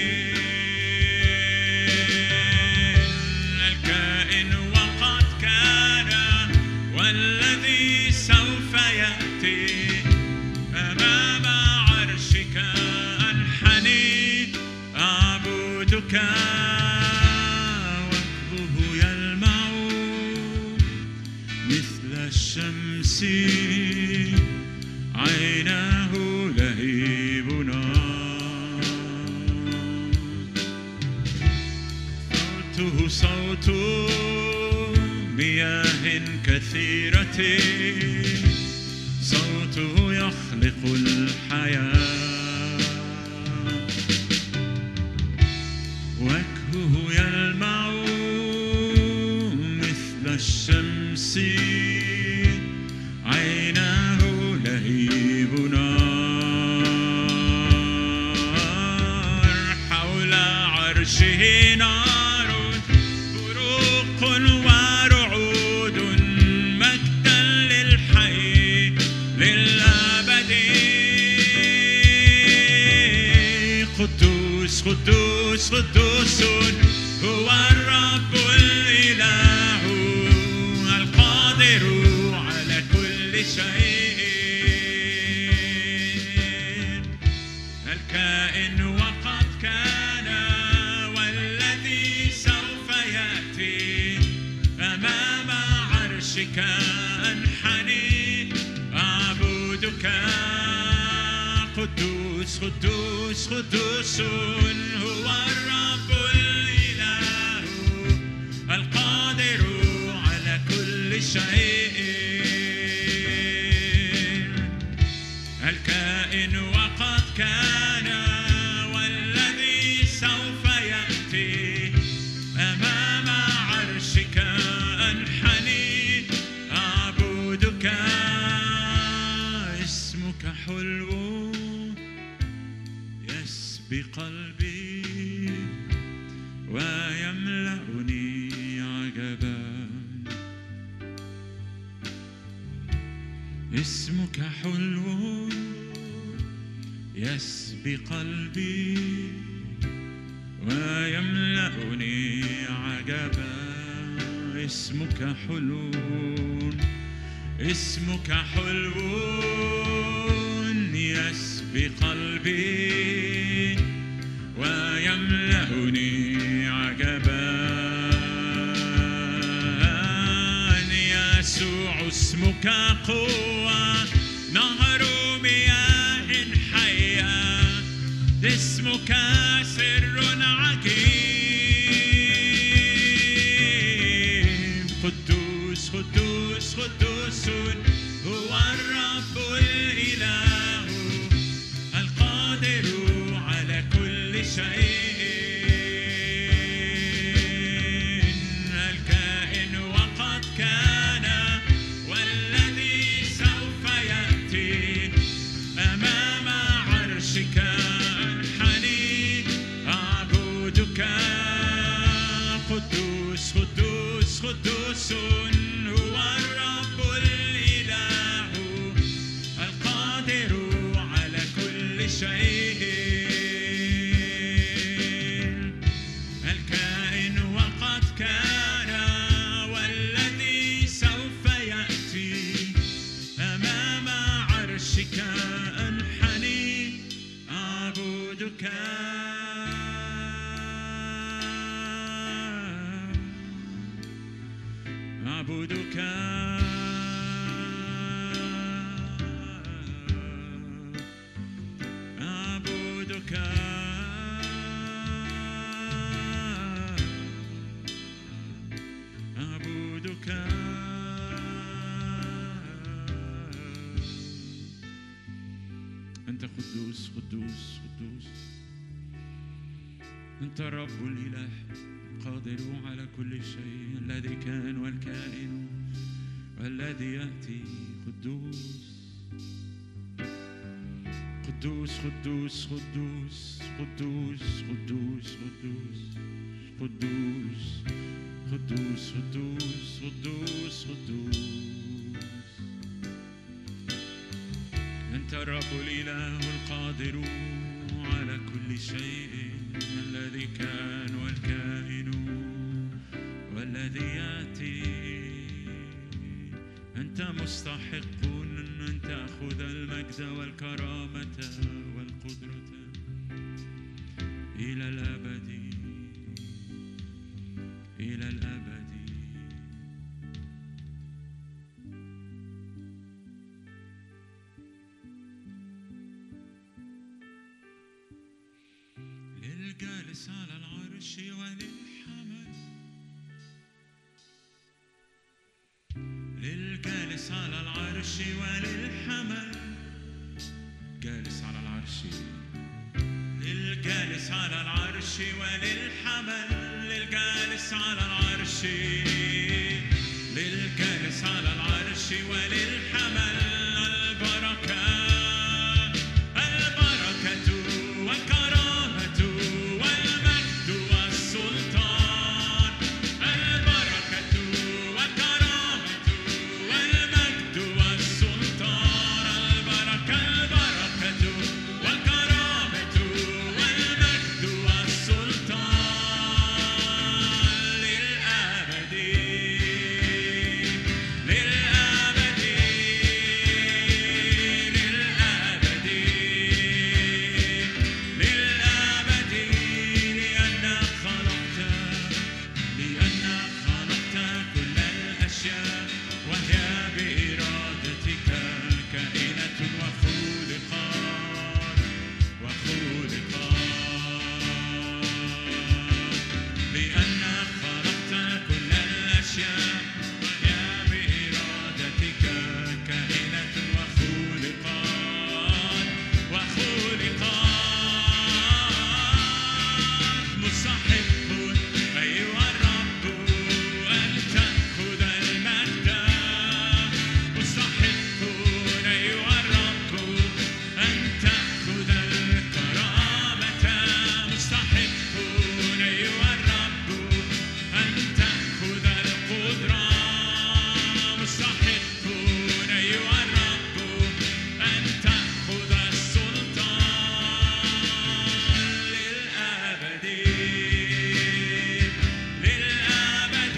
الكائن وقد كان والذي سوف يأتي أمام عرشك أنحني أعبدك وجهه يلمع مثل الشمس عيناه لهيب نار صوته صوت مياه كثيرة صوته يخلق الحياة وجهه يلمع مثل الشمس عيناه لهيب نار حول عرشه نار بروق ورعود مجدا للحي للأبد قدوس قدوس قدوس هو الرب الإله القادر على كل شيء الكائن وقد كان والذي سوف يأتي أمام عرشك أنحني أعبدك قدوس قدوس قدوس هو الرب الإله القادر على كل شيء الكائن وقد كان والذي سوف يأتي أمام عرشك أنحني أعبدك اسمك حلو يسبي قلبي ويملأني عجبا اسمك حلو يسبي قلبي ويملأني عجبا اسمك حلو اسمك حلو يسبي قلبي ويملأني عجبا يسوع اسمك قوة نهر مياه حية اسمك سر عجيب قدوس قدوس قدوس هو الرب الإله القادر على كل شيء الكائن وقد كان والذي سوف يأتي أمام عرشك أنحني أعبدك قدوس قدوس قدوس هو الرب الإله القادر على كل شيء الكائن وقد كان والذي سوف يأتي أمام عرشك أنحني أعبدك أعبدك أعبدك أعبدك أنت قدوس قدوس قدوس أنت رب الإله قادر على كل شيء الذي كان والكائن والذي يأتي قدوس قدوس قدوس قدوس قدوس قدوس قدوس قدوس قدوس قدوس قدوس قدوس أنت الرب الإله القادر على كل شيء الذي كان والكائن والذي يأتي أنت مستحق أن تأخذ المجد والكرامة والقدرة إلى الأبد إلى الأبد للجالس على العرش وللحمل للجالس على العرش وللحمل جالس على العرش للجالس على العرش وللحمل للجالس على العرش للجالس على العرش وللحمل البركة البركة والكرامة والمجد والسلطان البركة والكرامة والمجد والسلطان البركة البركة والكرامة والمجد والسلطان للأبد للأبد للأبد للأبد لأنك خلقت لأنك خلقت كل الأشياء وهي بإرادتك كائنة وخلقات وخلقات لأنك خلقت كل الأشياء وهي بإرادتك كائنة وخلقات وخلقات مستحق أيها الرب أن تأخذ المجد مستحق أيها الرب أن تأخذ الكرامة مستحق أيها الرب أن تأخذ القدرة مستحق أيها الرب أن تأخذ السلطان للأبد للأبد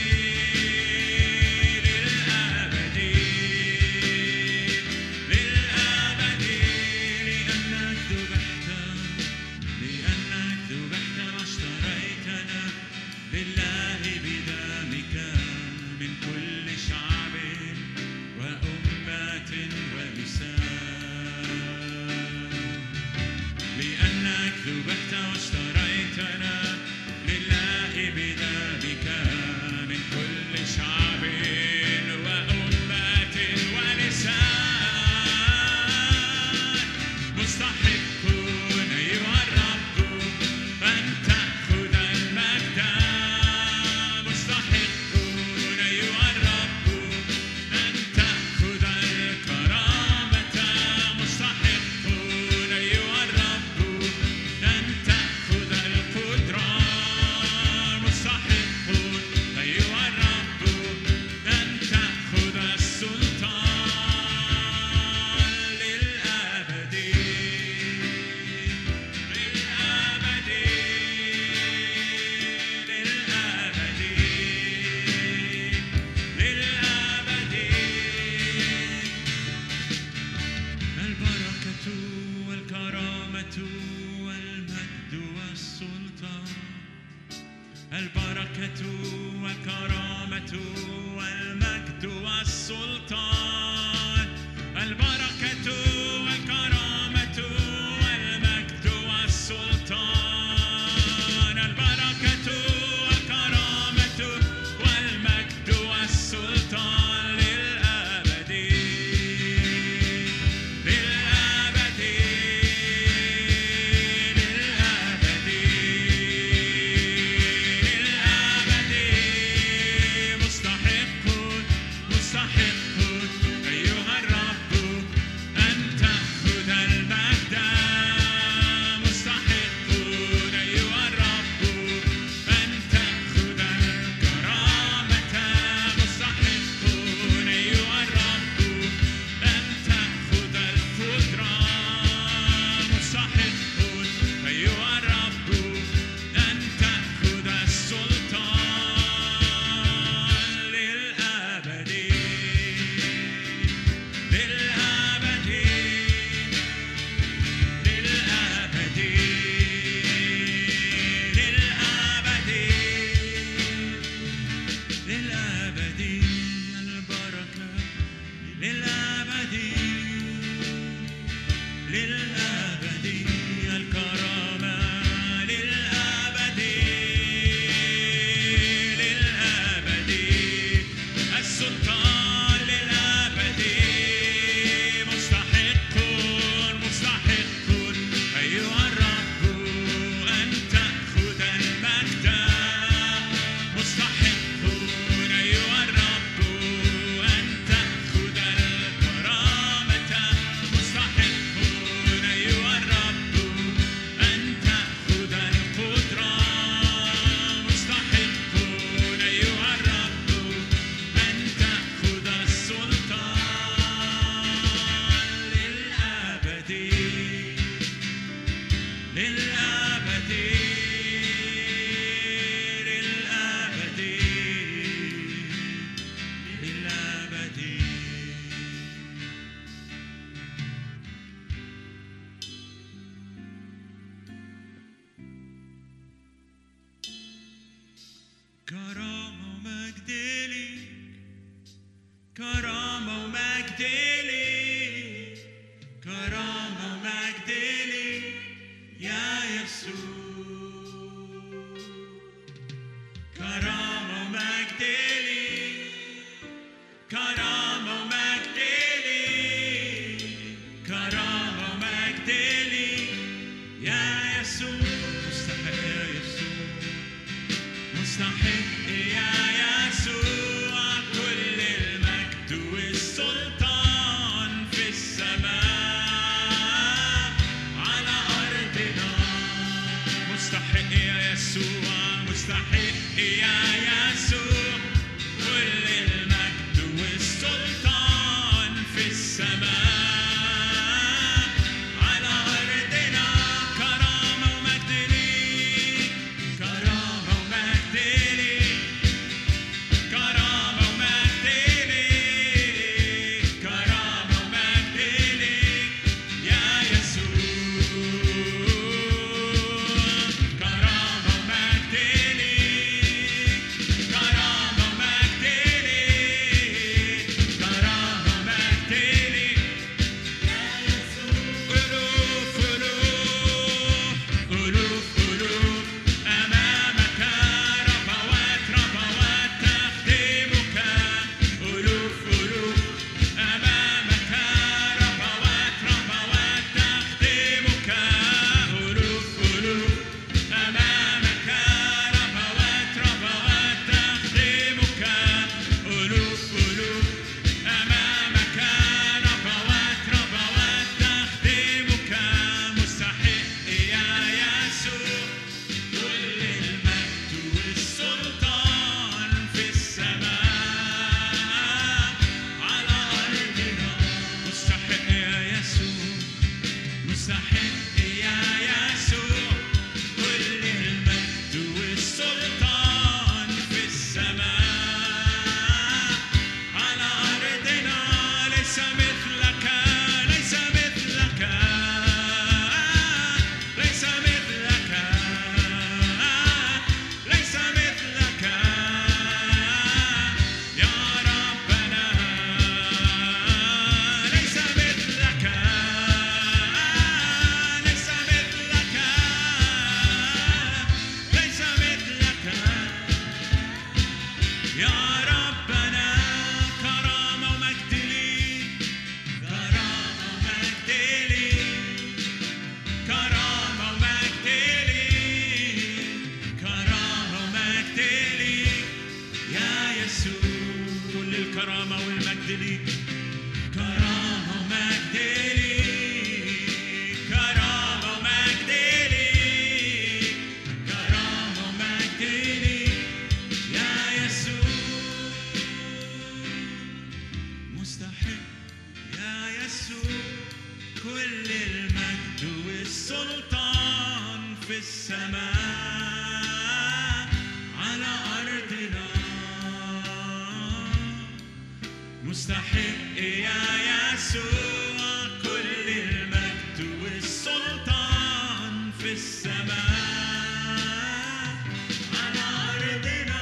للأبد للأبد لأنك ذبحت لأنك ذبحت واشتريتنا لله بدمك من كل شعب وأمة ولسان لأنك ذبحت واشتريتنا لله بدمك من كل شعب وأمة ولسان مستحق أيها الرب أن تأخذ المجد مستحق أيها الرب أن تأخذ الكرامة مستحق أيها الرب أن تأخذ القدرة للأبد للأبد للأبد كرامة ومجد ليك كرامة ومجد ليك كرامة ومجد ليك يا يسوع كرامة ومجد ليك كرامة ومجد ليك كرامة ومجد ليك يا يسوع مستحق يا يسوع مستحق يا يسوع كل المجد والسلطان في السماء على أرضنا مستحق يا يسوع مستحق يا يسوع كل المجد والسلطان في السماء على أرضنا كرامة ومجد ليك كرامة ومجد ليك كرامة ومجد ليك كرامة ومجد ليك يا يسوع كرامة ومجد ليك كرامة ومجد ليك كرامة ومجد ليك ألوف ألوف ألوف ألوف أمامك ربوات ربوات تخدمك ألوف ألوف أمامك ربوات ربوات تخدمك ألوف ألوف أمامك ربوات ربوات تخدمك ألوف ألوف أمامك ربوات ربوات تخدمك مستحق يا يسوع كل المجد والسلطان في السماء على أرضنا مستحق يا يسوع مستحق يا يسوع كل المجد والسلطان في السماء على أرضنا ليس مثلك ليس مثلك ليس مثلك ليس مثلك يا ربنا ليس مثلك ليس مثلك ليس مثلك يا ربنا كرامة ومجد ليك كرامة ومجد ليك كرامة ومجد ليك كرامة ومجد ليك يا يسوع كل الكرامة والمجد ليك كرامة ومجد ليك كرامة ومجد ليك كرامة ومجد ليك يا يسوع مستحق يا يسوع كل المجد والسلطان في السماء على أرضنا مستحق يا يسوع كل المجد والسلطان في السماء على أرضنا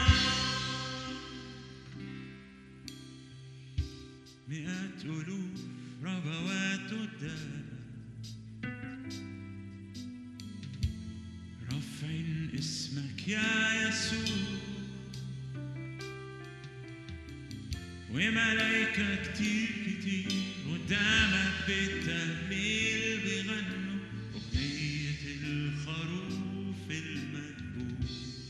مئات ألوف ربوات الدار رفع اسمك يا يسوع وملايكة كتير كتير قدامك بالتهليل بيغنوا أغنية الخروف المذبوح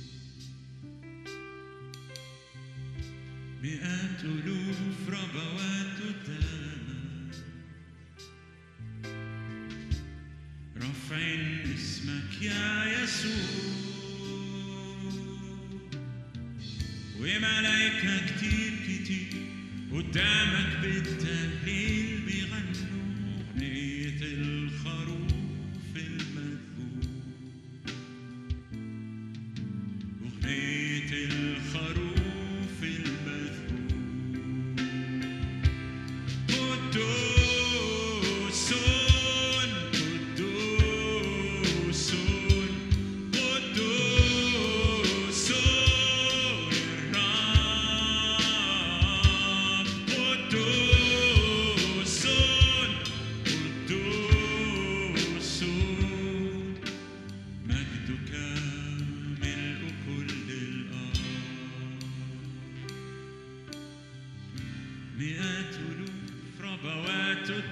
مئات ألوف ربوات قدامك رافعين اسمك يا يسوع وملايكة كتير كتير قدامك بالتهليل بيغنوا أغنية الخروف المذبوح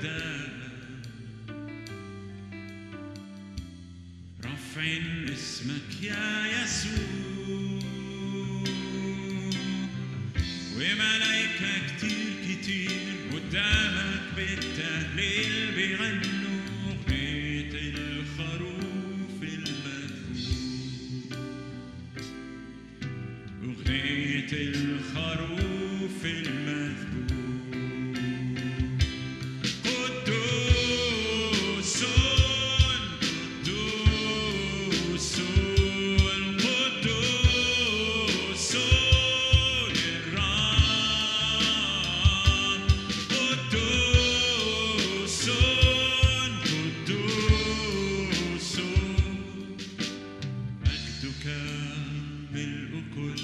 قدامك رفع اسمك يا يسوع وملايكة كتير كتير قدامك بالتهليل بيغنوا أغنية الخروف المذبوح أغنية الخروف المذبوح قدوس قدوس قدوس الرب قدوس قدوس مجدك ملء كل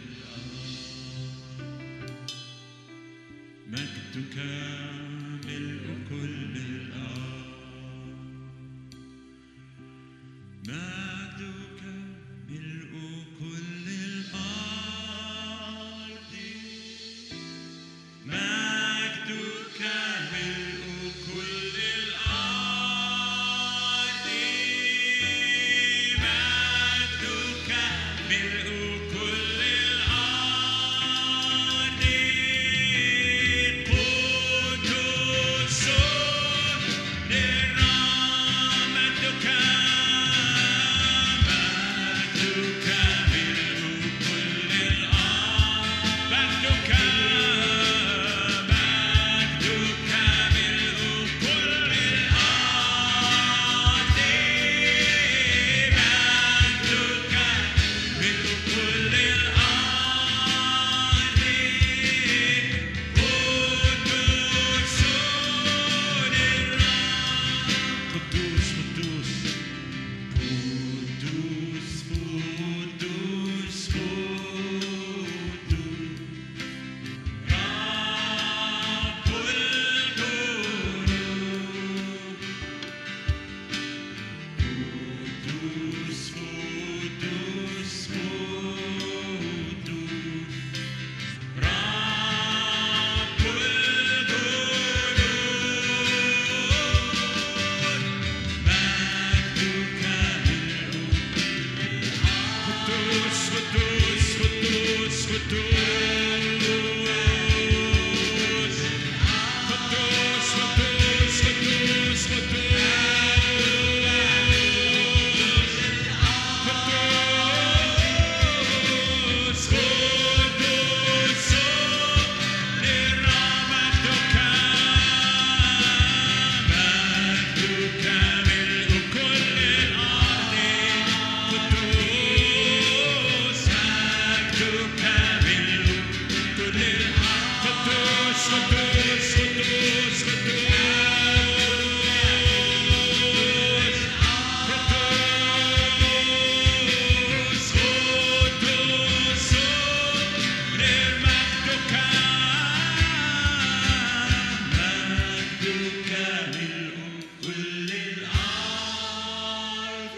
مجدك ملء كل الأرض مجدك ملء كل الأرض مجدك ملء كل الأرض مجدك ملء كل الأرض قدوس للرب مجدك مجدك ملء كل الأرض مجدك مجدك ملء كل الأرض مجدك ملء كل الأرض قدوس للرب قدوس قدوس قدوس قدوس قدوس رب الجنود قدوس قدوس قدوس رب الجنود مجدك قدوس قدوس قدوس قدوس قدوس قدوس قدوس قدوس قدوس للرب مجدك مجدك ملء كل الأرض قدوس مجدك ملء كل الأرض قدوس قدوس قدوس قدوس قدوس لمجدك مجدك ملء كل الأرض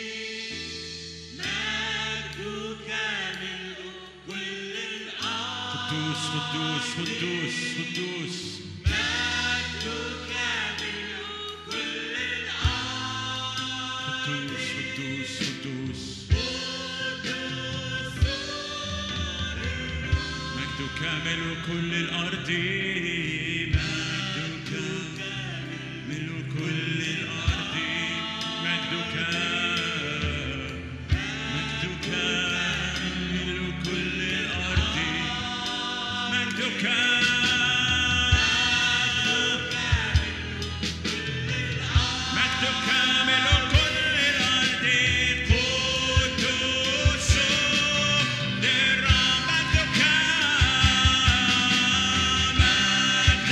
مجدك ملء كل الأرض قدوس قدوس قدوس قدوس مجدك ملء كل الأرض قدوس قدوس قدوس مجدك ملء كل الأرض مجدك ملء كل الأرض مجدك مجدك ملء كل الأرض مجدك مجدك ملء كل الأرض قدوس للرب مجدك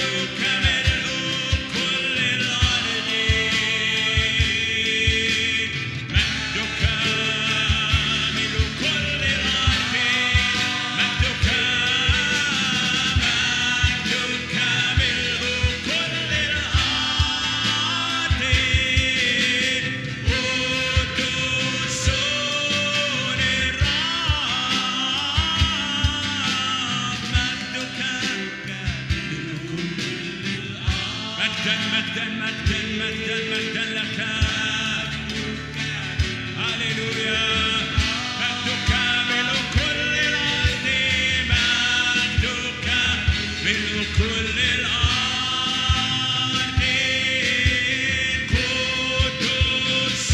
هللويا مجدك ملء كل الأرض مجدك ملء كل الأرض قدوس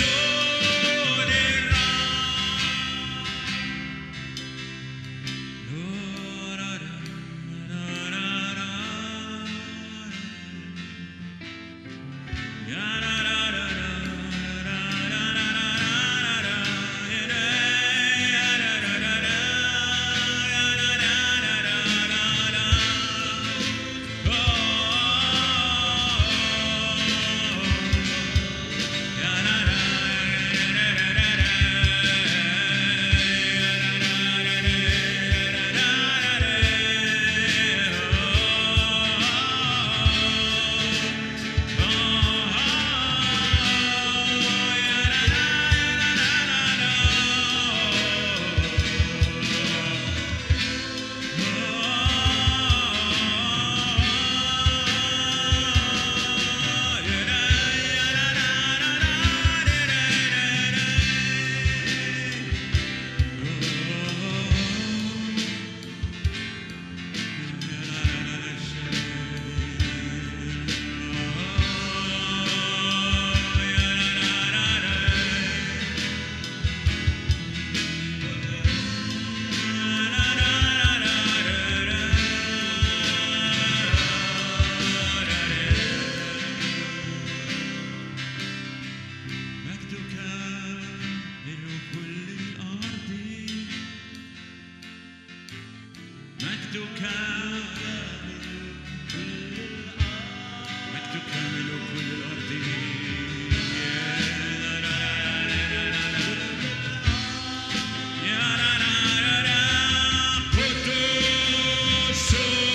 مجدك ملء كل الأرض مجدك مجدك ملء كل الأرض قدوس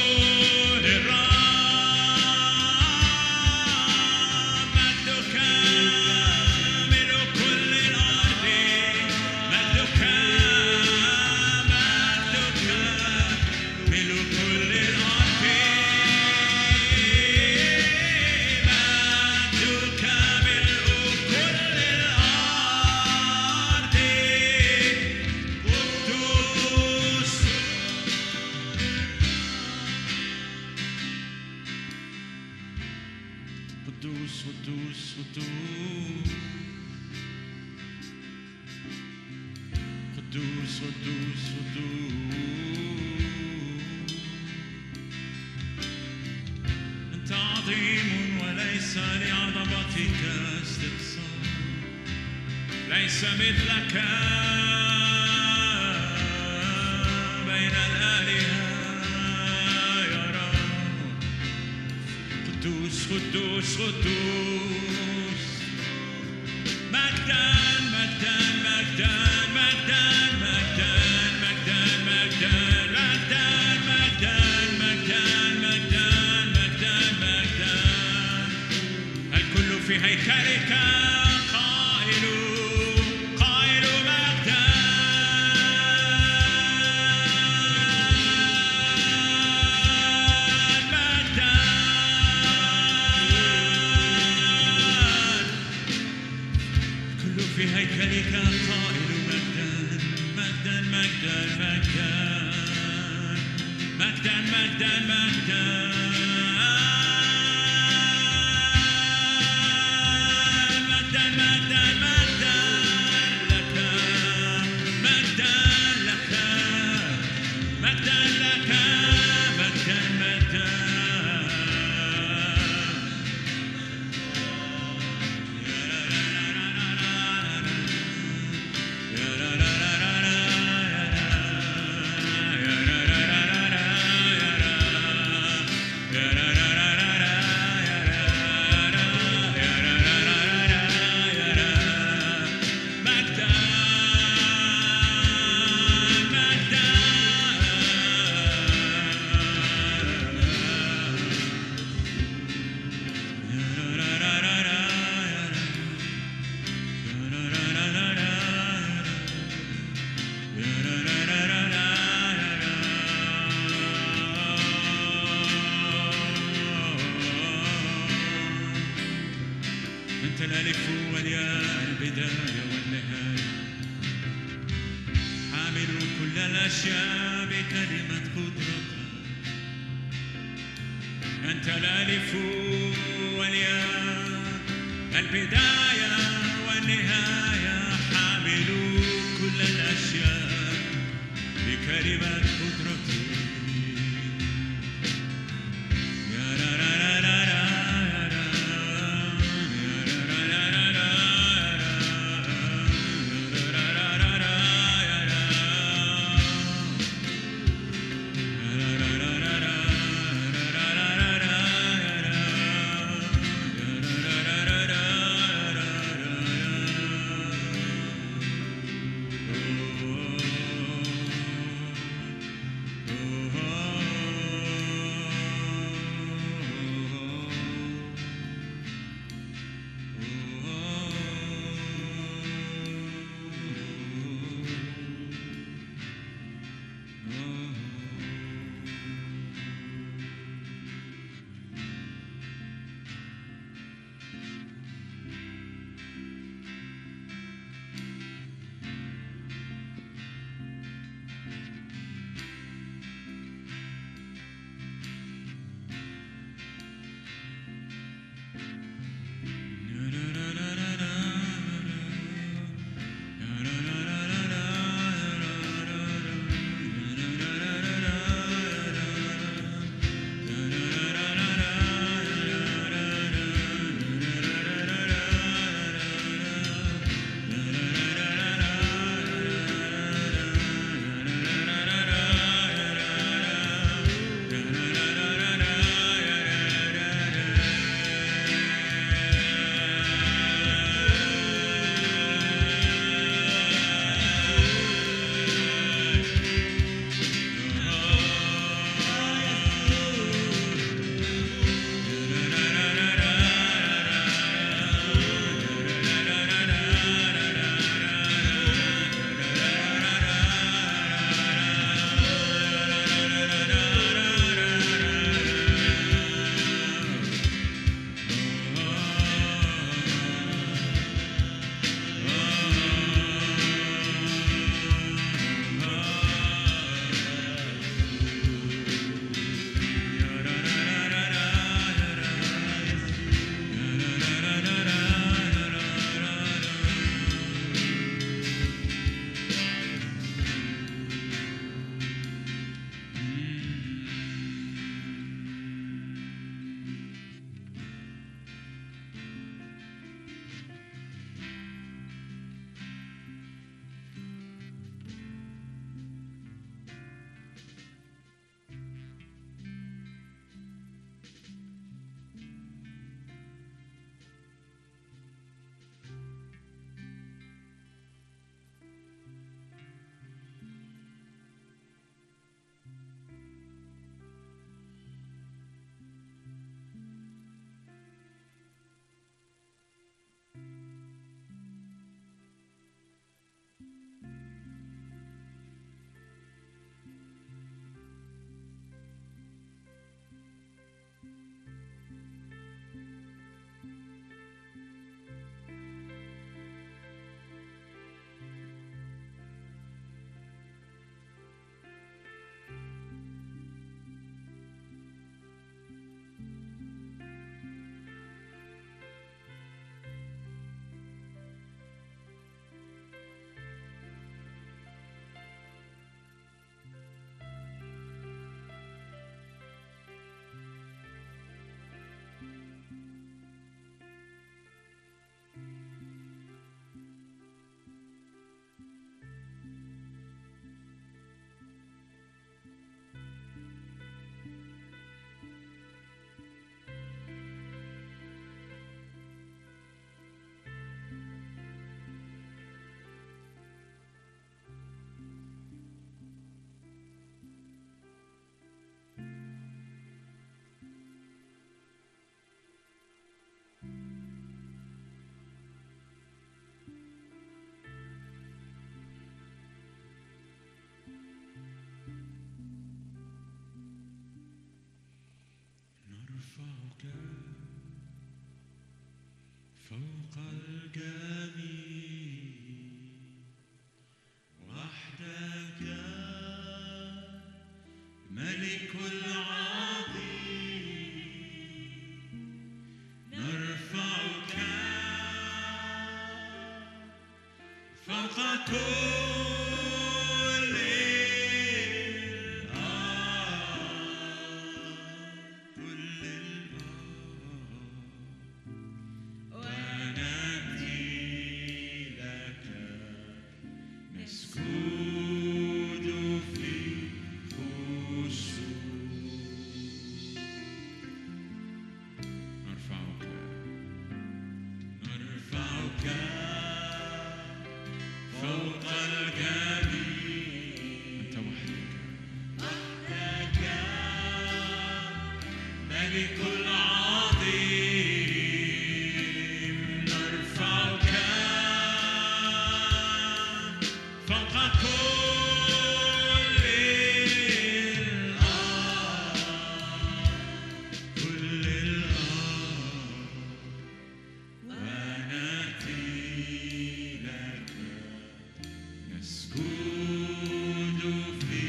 الرب مجدك ملء كل الأرض مجدك مجدك ملء كل الأرض مجدك ملء كل الأرض قدوس قدوس قدوس قدوس قدوس قدوس قدوس أنت عظيم وليس لعظمتك استقصاء ليس مثلك بين الآلهة يا رب قدوس قدوس قدوس مجدا مجدا مجدا مجدا مجدا مجدا مجدا مجدا مجدا مجدا مجدا مجدا مجدا الكل في هيكلك قائل قائل مجدا مجدا كل في هيكلك قائل مجدا مجدا مجدا مجدا مجدا مجدا مجدا مجدا مجدا مجدا لك مجدا لك مجدا لك مجدا مجدا الأشياء بكلمة قدرتك أنت الألف والياء البداية والنهاية حامل كل الأشياء بكلمة قدرتك يا را را را را را يا را، يا را را را را را، يا را را را را يا را. نرفعك فوق الجميع وحدك فوق كل الأرض كل الأرض ونأتي لك نسجد في خشوع نرفعك نرفعك فوق الجميع أنت وحدك وحدك ملك العظيم نرفعك فوق كل الأرض كل الأرض ونأتي لك نسجد في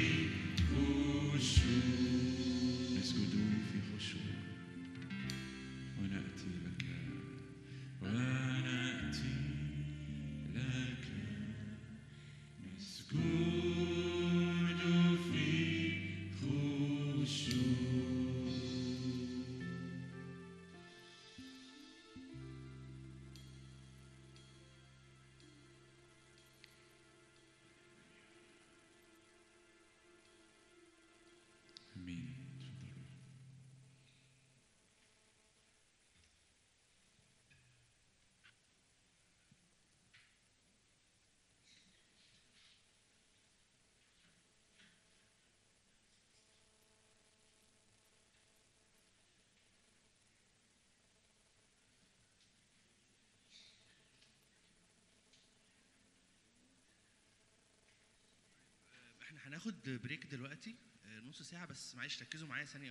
خشوع نسجد في خشوع ونأتي لك ونأتي لك نسجد في خشوع امين تفضلوا احنا هناخد بريك دلوقتي آه، نص ساعة بس معلش ركزوا معايا ثانية